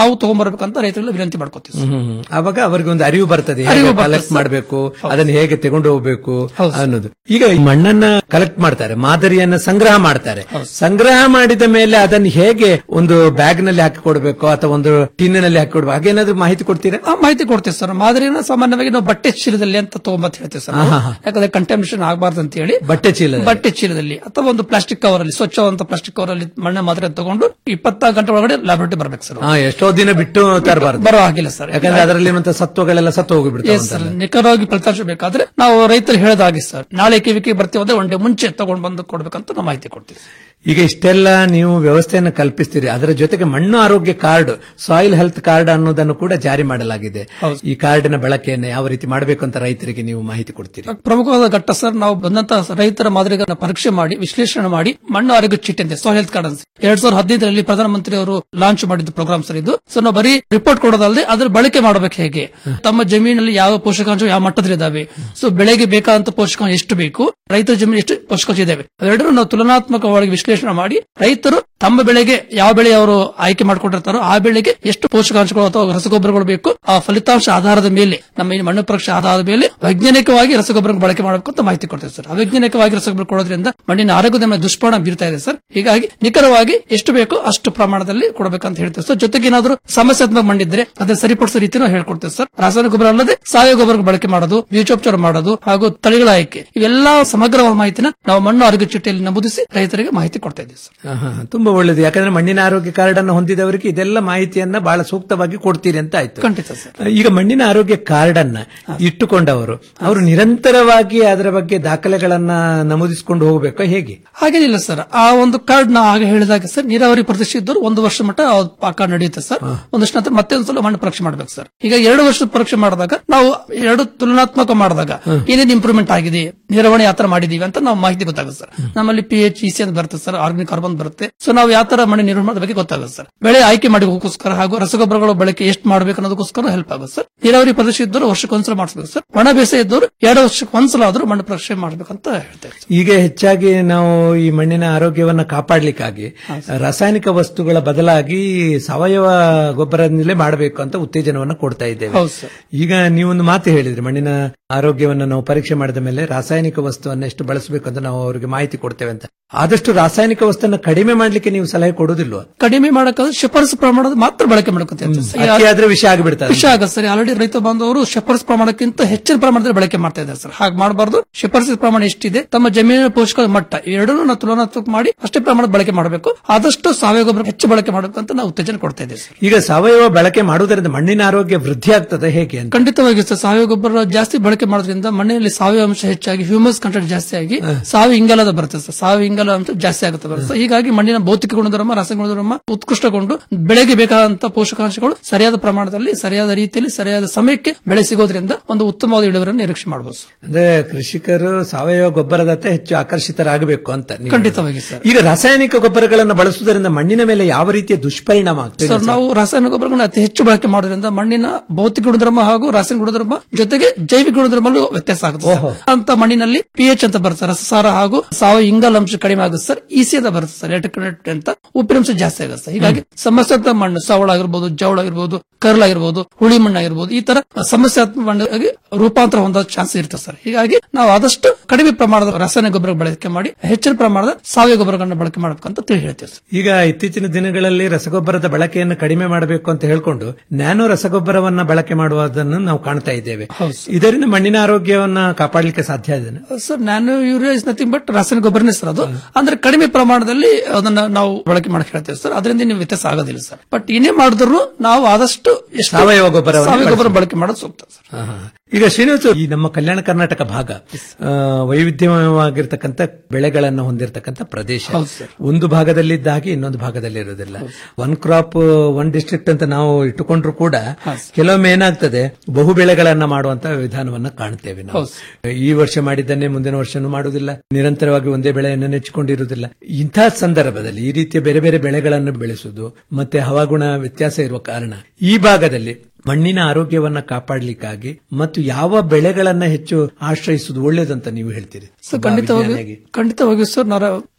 Speaker 22: ಮಾಡಬೇಕಂತ ರೈತರಲ್ಲಿ ವಿನಂತಿ ಮಾಡ್ಕೋತೀವಿ ಸರ್.
Speaker 21: ಹ್ಮ್. ಅವಾಗ ಅವ್ರಿಗೆ ಒಂದು ಅರಿವು ಬರ್ತದೆ
Speaker 22: ಅರಿವು ಬರ್ತದೆ
Speaker 21: ಕಲೆಕ್ಟ್
Speaker 22: ಸರ್.
Speaker 21: ಮಾಡಬೇಕು ಅದನ್ನು ಹೇಗೆ ತಗೊಂಡು ಹೋಗ್ಬೇಕು ಅನ್ನೋದು ಈಗ ಈ ಮಣ್ಣನ್ನ ಕಲೆಕ್ಟ್ ಮಾಡ್ತಾರೆ ಮಾದರಿಯನ್ನ ಸಂಗ್ರಹ ಮಾಡ್ತಾರೆ ಸಂಗ್ರಹ ಮಾಡಿದ ಮೇಲೆ ಅದನ್ನು ಹೇಗೆ ಒಂದು ಬ್ಯಾಗ್ ನಲ್ಲಿ ಹಾಕಿ ಕೊಡ್ಬೇಕು ಅಥವಾ ಒಂದು ಟಿನ್ನಲ್ಲಿ ಹಾಕಿ ಕೊಡ್ಬೇಕು ಹಾಗೇನಾದ್ರೂ ಮಾಹಿತಿ ಕೊಡ್ತೀರಾ
Speaker 22: ಆ, ಮಾಹಿತಿ ಕೊಡ್ತೀವಿ ಸರ್ ಮಾದರಿನ ಸಾಮಾನ್ಯವಾಗಿ ನಾವು ಬಟ್ಟೆ ಚೀಲದಲ್ಲಿ ಅಂತ ತಗೊಂಬತ್ ಹೇಳ್ತೀವಿ ಸರ್ ನಾವು.
Speaker 21: ಹಾ, ಹಾ.
Speaker 22: ಯಾಕಂದ್ರೆ ಕಂಟಾಮಿನೇಷನ್ ಆಗಬಾರ್ದು ಅಂತ ಹೇಳಿ
Speaker 21: ಬಟ್ಟೆ ಚೀಲ
Speaker 22: ಬಟ್ಟೆ ಚೀಲದಲ್ಲಿ ಅಥವಾ ಒಂದು ಪ್ಲಾಸ್ಟಿಕ್ ಕವರ್ ಅಲ್ಲಿ ಸ್ವಚ್ಛವಾದಂತ ಪ್ಲಾಸ್ಟಿಕ್ ಕವರ್ ಅಲ್ಲಿ ಮಣ್ಣ ಮಾದರಿ ತಗೊಂಡು ಇಪ್ಪತ್ತಾರು ಗಂಟೆ ಒಳಗಡೆ ಲ್ಯಾಬೊರೇಟರಿ ಬರ್ಬೇಕು ಸರ್
Speaker 21: ಹಾ ಎಷ್ಟೋ ದಿನ ಬಿಟ್ಟು ತರಬಾರ್ದು
Speaker 22: ಬರೋ ಹಾಗಿಲ್ಲ ಸರ್
Speaker 21: ಯಾಕಂದ್ರೆ ಅದರಲ್ಲಿರುವಂತಹ ಸತ್ವಗಳೆಲ್ಲ ಸತ್ತು ಹೋಗಿಬಿಡ್ತಾವೆ
Speaker 22: ಎಸ್ ಸರ್ ನಿಖರವಾಗಿ ಫಲಿತಾಂಶ ಬೇಕಾದ್ರೆ ನಾವು ರೈತರು ಹೇಳೋದಾಗಿ ಸರ್ ನಾಳೆ ಕಿವಿಕೆ ಬರ್ತೀವಿ ಅಂದ್ರೆ ಒಂದೇ ಮುಂಚೆ ತಗೊಂಡು ಬಂದು ಕೊಡ್ಬೇಕಂತ ನಾವು ಮಾಹಿತಿ ಕೊಡ್ತೀವಿ
Speaker 21: ಈಗ ಇಷ್ಟೆಲ್ಲ ನೀವು ವ್ಯವಸ್ಥೆಯನ್ನು ಕಲ್ಪಿಸ್ತೀರಿ ಅದರ ಜೊತೆಗೆ ಮಣ್ಣು ಆರೋಗ್ಯ ಕಾರ್ಡ್ ಸಾಯಿಲ್ ಹೆಲ್ತ್ ಕಾರ್ಡ್ ಅನ್ನೋದನ್ನು ಕೂಡ ಜಾರಿ ಮಾಡಲಾಗಿದೆ ಈ ಕಾರ್ಡಿನ ಬಳಕೆಯನ್ನು ಯಾವ ರೀತಿ ಮಾಡಬೇಕು ಅಂತ ರೈತರಿಗೆ ನೀವು ಮಾಹಿತಿ ಕೊಡ್ತೀರಿ
Speaker 22: ಪ್ರಮುಖವಾದ ಘಟ್ಟ ಸರ್ ನಾವು ಬಂದಂತ ರೈತರ ಮಾದರಿಗಳನ್ನ ಪರೀಕ್ಷೆ ಮಾಡಿ ವಿಶ್ಲೇಷಣೆ ಮಾಡಿ ಮಣ್ಣು ಆರೋಗ್ಯ ಚೀಟಿ ಅಂತ ಸಾಯಿಲ್ ಹೆಲ್ತ್ ಕಾರ್ಡ್ ಅಂತ ಎರಡ್ ಸಾವಿರದ ಹದಿನೈದರಲ್ಲಿ ಪ್ರಧಾನಮಂತ್ರಿ ಅವರು ಲಾಂಚ್ ಮಾಡಿದ ಪ್ರೋಗ್ರಾಮ್ ಸರ್ ಇದು ಸೊ ನಾವು ಬರೀ ರಿಪೋರ್ಟ್ ಕೊಡೋದಲ್ಲದೆ ಅದ್ರ ಬಳಕೆ ಮಾಡಬೇಕು ಹೇಗೆ ತಮ್ಮ ಜಮೀನಲ್ಲಿ ಯಾವ ಪೋಷಕಾಂಶ ಯಾವ ಮಟ್ಟದಲ್ಲಿ ಇದಾವೆ ಸೊ ಬೆಳೆಗೆ ಬೇಕಾದಂತ ಪೋಷಕಾಂಶ ಎಷ್ಟು ಬೇಕು ರೈತರ ಜಮೀನು ಎಷ್ಟು ಪೋಷಕಾಂಶ ಇದಾವೆ ಅವೆರಡರೂ ನಾವು ತುಲನಾತ್ಮಕವಾಗಿ ವಿಶ್ಲೇಷಣೆ ಮಾಡಿ ರೈತರು ತಮ್ಮ ಬೆಳೆಗೆ ಯಾವ ಬೆಳೆ ಅವರು ಆಯ್ಕೆ ಮಾಡ್ಕೊಂಡಿರ್ತಾರೋ ಆ ಬೆಳೆಗೆ ಎಷ್ಟು ಪೋಷಕಾಂಶಗಳು ಅಥವಾ ರಸಗೊಬ್ಬರಗಳು ಬೇಕು ಆ ಫಲಿತಾಂಶ ಆಧಾರದ ಮೇಲೆ ನಮ್ಮ ಈ ಮಣ್ಣು ಪರೀಕ್ಷೆ ಆಧಾರದ ಮೇಲೆ ವೈಜ್ಞಾನಿಕವಾಗಿ ರಸಗೊಬ್ಬರ ಬಳಕೆ ಮಾಡಬೇಕು ಅಂತ ಮಾಹಿತಿ ಕೊಡ್ತೇವೆ ಸರ್ ಅವೈಜ್ಞಾನಿಕವಾಗಿ ರಸಗೊಬ್ಬರ ಕೊಡೋದ್ರಿಂದ ಮಣ್ಣಿನ ಆರೋಗ್ಯದ ಮೇಲೆ ದುಷ್ಪರಿಣಾಮ ಬೀರ್ತಾ ಇದೆ ಸರ್ ಹೀಗಾಗಿ ನಿಖರವಾಗಿ ಎಷ್ಟು ಬೇಕೋ ಅಷ್ಟು ಪ್ರಮಾಣದಲ್ಲಿ ಕೊಡಬೇಕಂತ ಹೇಳ್ತೇವೆ ಸರ್ ಜೊತೆಗೆ ಏನಾದರೂ ಸಮಸ್ಯಾತ್ಮಕ ಮಣ್ಣಿದ್ರೆ ಅದನ್ನ ಸರಿಪಡಿಸೋ ರೀತಿನೂ ಹೇಳ್ಕೊಡ್ತೇವೆ ಸರ್ ರಾಸಾಯನಿಕ ಗೊಬ್ಬರ ಅಲ್ಲದೆ ಸಾವಯವ ಗೊಬ್ಬರ ಬಳಕೆ ಮಾಡೋದು ಬೀಜೋಪಚಾರ ಮಾಡೋದು ಹಾಗೂ ತಳಿಗಳ ಆಯ್ಕೆ ಇವೆಲ್ಲಾ ಸಮಗ್ರವಾದ ಮಾಹಿತಿನ ನಾವು ಮಣ್ಣು ಆರೋಗ್ಯ ಚೀಟಿಯಲ್ಲಿ ನಮೂದಿಸಿ ರೈತರಿಗೆ ಮಾಹಿತಿ ಕೊಡ್ತಾ ಇದ್ದೀವಿ ಸರ್
Speaker 21: ಆಹಾ, ತುಂಬಾ ಒಳ್ಳೇದು ಯಾಕಂದ್ರೆ ಮಣ್ಣಿನ ಆರೋಗ್ಯ ಕಾರ್ಡ್ ಅನ್ನು ಹೊಂದಿದವರಿಗೆ ಇದೆಲ್ಲ ಮಾಹಿತಿಯನ್ನ ಬಹಳ ಸೂಕ್ತವಾಗಿ ಕೊಡ್ತೀರಿ ಅಂತ ಆಯ್ತು
Speaker 22: ಖಂಡಿತ ಸರ್
Speaker 21: ಈಗ ಮಣ್ಣಿನ ಆರೋಗ್ಯ ಕಾರ್ಡ್ ಅನ್ನ ಇಟ್ಟುಕೊಂಡವರು ಅವರು ನಿರಂತರವಾಗಿ ಅದರ ಬಗ್ಗೆ ದಾಖಲೆಗಳನ್ನ ನಮೂದಿಸಿಕೊಂಡು ಹೋಗಬೇಕು ಹೇಗೆ
Speaker 22: ಹಾಗೇನಿಲ್ಲ ಸರ್ ಆ ಒಂದು ಕಾರ್ಡ್ ನಾ ಆಗ ಹೇಳಿದಾಗ ಸರ್ ನೀರಾವರಿ ಪ್ರದೇಶ ಇದ್ದವರು ಒಂದು ವರ್ಷ ಮಟ್ಟ ಆ ಕಾರ್ಡ್ ನಡೆಯುತ್ತೆ ಸರ್ ಒಂದಷ್ಟು ನಂತರ ಮತ್ತೆ ಒಂದ್ಸಲ ಮಣ್ಣು ಪರೀಕ್ಷೆ ಮಾಡ್ಬೇಕು ಸರ್ ಈಗ ಎರಡು ವರ್ಷದ ಪರೀಕ್ಷೆ ಮಾಡಿದಾಗ ನಾವು ಎರಡು ತುಲನಾತ್ಮಕ ಮಾಡಿದಾಗ ಏನೇನು ಇಂಪ್ರೂವ್ಮೆಂಟ್ ಆಗಿದೆ ನಿರ್ವಹಣೆ ಯಾವ ತರ ಮಾಡಿದೀವಿ ಅಂತ ನಾವು ಮಾಹಿತಿ ಗೊತ್ತಾಗುತ್ತೆ ಸರ್ ನಮ್ಮಲ್ಲಿ ಪಿ ಎಚ್ ಇಸಿ ಅಂತ ಬರುತ್ತೆ ಸರ್ ಆರ್ಗಾನಿಕ್ ಕಾರ್ಬನ್ ಬರುತ್ತೆ ಸೊ ನಾವು ಯಾವ ತರ ಮಣ್ಣು ನಿರ್ವಹಣೆ ಮಾಡೋದ್ರ ಬಗ್ಗೆ ಗೊತ್ತಾಗುತ್ತೆ ಸರ್ ಬೆಳೆ ಆಯ್ಕೆ ಮಾಡೋದಕ್ಕೋಸ್ಕರ ಹಾಗೂ ರಸಗೊಬ್ಬರಗಳ ಬಳಕೆ ಎಷ್ಟು ಮಾಡಬೇಕು ಅನ್ನೋದಕ್ಕೋಸ್ಕರ ಹೆಲ್ಪ್ ಆಗುತ್ತೆ ಸರ್ ನೀರಾವರಿ ಪ್ರದೇಶ ಇದ್ದವರು ವರ್ಷಕ್ಕೆ ಒಂದ್ಸಲ ಮಾಡಿಸ್ಬೇಕು ಸರ್ ಒಣ ಬೇಸಾಯ ಇದ್ದವರು ಎರಡು ವರ್ಷಕ್ಕೆ ಒಂದ್ಸಲ ಆದ್ರೂ ಮಣ್ಣು ಪರೀಕ್ಷೆ ಮಾಡ್ಬೇಕಂತ ಹೇಳ್ತೇವೆ
Speaker 21: ಈಗ ಹೆಚ್ಚಾಗಿ ನಾವು ಈ ಮಣ್ಣಿನ ಆರೋಗ್ಯವನ್ನ ಕಾಪಾಡ್ಲಿಕ್ಕಾಗಿ ರಾಸಾಯನಿಕ ವಸ್ತುಗಳ ಬದಲಾಗಿ ಸಾವಯವ ಗೊಬ್ಬರದಿಂದಲೇ ಮಾಡಬೇಕು ಅಂತ ಉತ್ತೇಜನವನ್ನ ಕೊಡ್ತಾ ಇದ್ದೇವೆ
Speaker 22: ಹೌದು ಸರ್
Speaker 21: ಈಗ ನೀವೊಂದು ಮಾತು ಹೇಳಿದ್ರಿ ಮಣ್ಣಿನ ಆರೋಗ್ಯವನ್ನ ನಾವು ಪರೀಕ್ಷೆ ಮಾಡಿದ ಮೇಲೆ ರಾಸಾಯನಿಕ ವಸ್ತುವನ್ನ ಎಷ್ಟು ಬಳಸಬೇಕು ಅಂತ ನಾವು ಅವರಿಗೆ ಮಾಹಿತಿ ಕೊಡ್ತೇವೆ ಅಂತ ಆದಷ್ಟು ರಾಸಾಯನಿಕ ವಸ್ತುವನ್ನ ಕಡಿಮೆ ಮಾಡ್ಲಿಕ್ಕೆ ನೀವು ಸಲಹೆ ಕೊಡುದಿಲ್ವಾ
Speaker 22: ಕಡಿಮೆ ಮಾಡಕ್ಕಾದ್ರೆ ಶಿಫಾರಸು ಪ್ರಮಾಣದ ಮಾತ್ರ ಬಳಕೆ ಮಾಡ್ಕೊತ
Speaker 21: ಅತಿ ಆದ್ರೆ ವಿಷ ಆಗಿಬಿಡ್ತದೆ
Speaker 22: ವಿಷಯ ಆಗತ್ತೆ ಸರ್ ಆಲ್ರೆಡಿ ರೈತ ಬಾಂಧವರು ಶಿಫಾರಸು ಪ್ರಮಾಣಕ್ಕಿಂತ ಹೆಚ್ಚಿನ ಪ್ರಮಾಣದಲ್ಲಿ ಬಳಕೆ ಮಾಡ್ತಾ ಇದ್ದಾರೆ ಸರ್ ಹಾಗೆ ಮಾಡಬಾರ್ದು ಶಿಫಾರಸು ಪ್ರಮಾಣ ಎಷ್ಟಿದೆ ತಮ್ಮ ಜಮೀನಿನ ಪೋಷಕ ಮಟ್ಟ ಎರಡನ್ನೂ ನಾವು ತುಲನಾತ್ಮಕ ಮಾಡಿ ಅಷ್ಟೇ ಪ್ರಮಾಣದ ಬಳಕೆ ಮಾಡಬೇಕು ಆದಷ್ಟು ಸಾವಯವ ಗೊಬ್ಬರ ಹೆಚ್ಚು ಬಳಕೆ ಮಾಡಬೇಕು ಅಂತ ನಾವು ಉತ್ತೇಜನ ಕೊಡ್ತಾ ಇದ್ದೇವೆ ಸರ್
Speaker 21: ಈಗ ಸಾವಯವ ಬಳಕೆ ಮಾಡುವುದರಿಂದ ಮಣ್ಣಿನ ಆರೋಗ್ಯ ವೃದ್ಧಿ ಆಗ್ತದೆ ಹೇಗೆ ಅಂತ
Speaker 22: ಖಂಡಿತವಾಗಿ ಸರ್ ಸಾವಯವ ಗೊಬ್ಬರ ಜಾಸ್ತಿ ಬಳಕೆ ಮಾಡೋದ್ರಿಂದ ಮಣ್ಣಿನಲ್ಲಿ ಸಾವಯವ ಅಂಶ ಹೆಚ್ಚಾಗಿ ಹ್ಯೂಮಸ್ ಕಂಟೆಂಟ್ ಜಾಸ್ತಿ ಆಗಿ ಸಾವಯವ ಇಂಗಾಲದ ಬರುತ್ತೆ ಸರ್ ಸಾವಯವ ಇಂಗಾಲ ಅಂಶ ಜಾಸ್ತಿ ಆಗುತ್ತೆ ಬರುತ್ತೆ ಸರ್. ಹೀಗಾಗಿ ಮಣ್ಣಿನ ಭೌತಿಕ ಗುಣಧರ್ಮ ರಾಸಾಯನಿಕ ಗುಣಧರ್ಮ ಉತ್ಕೃಷ್ಟಗೊಂಡು ಬೆಳೆಗೆ ಬೇಕಾದಂತಹ ಪೋಷಕಾಂಶಗಳು ಸರಿಯಾದ ಪ್ರಮಾಣದಲ್ಲಿ ಸರಿಯಾದ ರೀತಿಯಲ್ಲಿ ಸರಿಯಾದ ಸಮಯಕ್ಕೆ ಬೆಳೆ ಸಿಗೋದ್ರಿಂದ ಒಂದು ಉತ್ತಮವಾದ ಇಳುವರಿಯನ್ನು ನಿರೀಕ್ಷೆ ಮಾಡಬಹುದು ಸರ್.
Speaker 21: ಅಂದ್ರೆ ಕೃಷಿಕರು ಸಾವಯವ ಗೊಬ್ಬರದತ್ತ ಹೆಚ್ಚು ಆಕರ್ಷಿತರಾಗಬೇಕು ಅಂತ ನೀವು
Speaker 22: ಖಂಡಿತವಾಗಿ ಸರ್
Speaker 21: ಈಗ ರಾಸಾಯನಿಕ ಗೊಬ್ಬರಗಳನ್ನು ಬಳಸುವುದರಿಂದ ಮಣ್ಣಿನ ಮೇಲೆ ಯಾವ ರೀತಿಯ ದುಷ್ಪರಿಣಾಮ ಆಗ್ತದೆ
Speaker 22: ಸರ್ ನಾವು ರಾಸಾಯನಿಕ ಗೊಬ್ಬರಗಳನ್ನು ಅತಿ ಹೆಚ್ಚು ಬಳಕೆ ಮಾಡೋದ್ರಿಂದ ಮಣ್ಣಿನ ಭೌತಿಕ ಗುಣಧರ್ಮ ಹಾಗೂ ರಾಸಾಯನಿಕ ಗುಣಧರ್ಮ ಜೊತೆಗೆ ಜೈವಿಕ ಗುಣಧರ್ಮಲ್ಲೂ ವ್ಯತ್ಯಾಸ ಆಗುತ್ತೆ ಸರ್. ಅಂತ ಮಣ್ಣಿನಲ್ಲಿ ಪಿ ಎಚ್ ಅಂತ ಬರುತ್ತೆ ಸರ್ ರಸಸಾರ ಹಾಗೂ ಸಾವಯವ ಇಂಗಾಲ ಅಂಶ ಕಡಿಮೆ ಆಗುತ್ತೆ ಸರ್ ಇಸಿ ಅಂತ ಬರುತ್ತೆ ಸರ್ ಎಲೆಕ್ಟ್ರಿಕ್ ಅಂತ ಉಪ್ಪಿನಂಶ ಜಾಸ್ತಿ ಆಗುತ್ತೆ ಸರ್ ಹೀಗಾಗಿ ಸಮಸ್ಯಾತ್ಮಕ ಮಣ್ಣು ಸವಳ ಆಗಿರ್ಬೋದು ಜವಳ ಆಗಿರ್ಬೋದು ಕರ್ಲ್ ಆಗಿರ್ಬೋದು ಹುಳಿ ಮಣ್ಣು ಆಗಿರ್ಬೋದು ಈ ತರ ಸಮಸ್ಯಾತ್ಮಕ ಮಣ್ಣಾಗಿ ರೂಪಾಂತರ ಹೊಂದೋ ಚಾನ್ಸ್ ಇರುತ್ತೆ ಸರ್ ಹೀಗಾಗಿ ನಾವು ಆದಷ್ಟು ಕಡಿಮೆ ಪ್ರಮಾಣದ ರಾಸಾಯನಿಕ ಗೊಬ್ಬರ ಬಳಕೆ ಮಾಡಿ ಹೆಚ್ಚಿನ ಪ್ರಮಾಣದ ಸಾವಯವ ಗೊಬ್ಬರಗಳನ್ನ ಬಳಕೆ ಮಾಡಬೇಕಂತ ತಿಳಿ ಹೇಳ್ತೇವೆ ಸರ್
Speaker 21: ಈಗ ಇತ್ತೀಚಿನ ದಿನಗಳಲ್ಲಿ ರಸಗೊಬ್ಬರದ ಬಳಕೆಯನ್ನು ಕಡಿಮೆ ಮಾಡಬೇಕು ಅಂತ ಹೇಳ್ಕೊಂಡು ನ್ಯಾನೋ ರಸಗೊಬ್ಬರವನ್ನ ಬಳಕೆ ಮಾಡುವುದನ್ನು ನಾವು ಕಾಣ್ತಾ ಇದ್ದೇವೆ ಇದರಿಂದ ಮಣ್ಣಿನ ಆರೋಗ್ಯವನ್ನ ಕಾಪಾಡಲಿಕ್ಕೆ ಸಾಧ್ಯ ಇದೆ
Speaker 22: sir nano urea is nothing but ರಾಸಾಯನಿಕ ಗೊಬ್ಬರನೇ ಸರ್ ಅದು ಅಂದ್ರೆ ಕಡಿಮೆ ಪ್ರಮಾಣದಲ್ಲಿ ಅದನ್ನ ನಾವು ಬಳಕೆ ಮಾಡಕ್ ಹೇಳ್ತೇವೆ ಸರ್ ಅದರಿಂದ ನೀವು ವ್ಯತ್ಯಾಸ ಆಗೋದಿಲ್ಲ ಸರ್ ಬಟ್ ಏನೇ ಮಾಡಿದ್ರು ನಾವು ಆದಷ್ಟು ಎಷ್ಟು
Speaker 21: ಸಾವಯವ ಗೊಬ್ಬರವನ್ನ
Speaker 22: ಸಾವಯವ ಗೊಬ್ಬರ
Speaker 21: ಬಳಸಿ.
Speaker 22: ಬಳಕೆ ಮಾಡೋದು ಸೂಕ್ತ ಸರ್
Speaker 21: ಆಹಾ. ಈಗ ಶ್ರೀನಿವಾಸ ಈ ನಮ್ಮ ಕಲ್ಯಾಣ ಕರ್ನಾಟಕ ಭಾಗ ಆ, ವೈವಿಧ್ಯಮಯವಾಗಿರ್ತಕ್ಕಂಥ ಬೆಳೆಗಳನ್ನು ಹೊಂದಿರತಕ್ಕಂಥ ಪ್ರದೇಶ ಒಂದು ಭಾಗದಲ್ಲಿದ್ದ ಹಾಗೆ ಇನ್ನೊಂದು ಭಾಗದಲ್ಲಿ ಇರೋದಿಲ್ಲ ಒನ್ ಕ್ರಾಪ್ ಒನ್ ಡಿಸ್ಟ್ರಿಕ್ಟ್ ಅಂತ ನಾವು ಇಟ್ಟುಕೊಂಡ್ರು ಕೂಡ ಕೆಲವೊಮ್ಮೆ ಏನಾಗ್ತದೆ ಬಹು ಬೆಳೆಗಳನ್ನ ಮಾಡುವಂತ ವಿಧಾನವನ್ನ ಕಾಣ್ತೇವೆ ನಾವು ಈ ವರ್ಷ ಮಾಡಿದ್ದನ್ನೇ ಮುಂದಿನ ವರ್ಷನೂ ಮಾಡುವುದಿಲ್ಲ ನಿರಂತರವಾಗಿ ಒಂದೇ ಬೆಳೆಯನ್ನು ನೆಚ್ಚಿಕೊಂಡಿರುವುದಿಲ್ಲ ಇಂತಹ ಸಂದರ್ಭದಲ್ಲಿ ಈ ರೀತಿಯ ಬೇರೆ ಬೇರೆ ಬೆಳೆಗಳನ್ನು ಬೆಳೆಸುವುದು ಮತ್ತೆ ಹವಾಗುಣ ವ್ಯತ್ಯಾಸ ಇರುವ ಕಾರಣ ಈ ಭಾಗದಲ್ಲಿ ಮಣ್ಣಿನ ಆರೋಗ್ಯವನ್ನ ಕಾಪಾಡಲಿಕ್ಕಾಗಿ ಮತ್ತು ಯಾವ ಬೆಳೆಗಳನ್ನ ಹೆಚ್ಚು ಆಶ್ರಯಿಸುವುದು ಒಳ್ಳೇದಂತ ನೀವು ಹೇಳ್ತೀರಿ
Speaker 22: ಸೊ ಖಂಡಿತವಾಗಿ
Speaker 21: ವಿಜ್ಞಾನಿಯಾಗಿ.
Speaker 22: ಖಂಡಿತವಾಗಿ ಸರ್ ನಾವು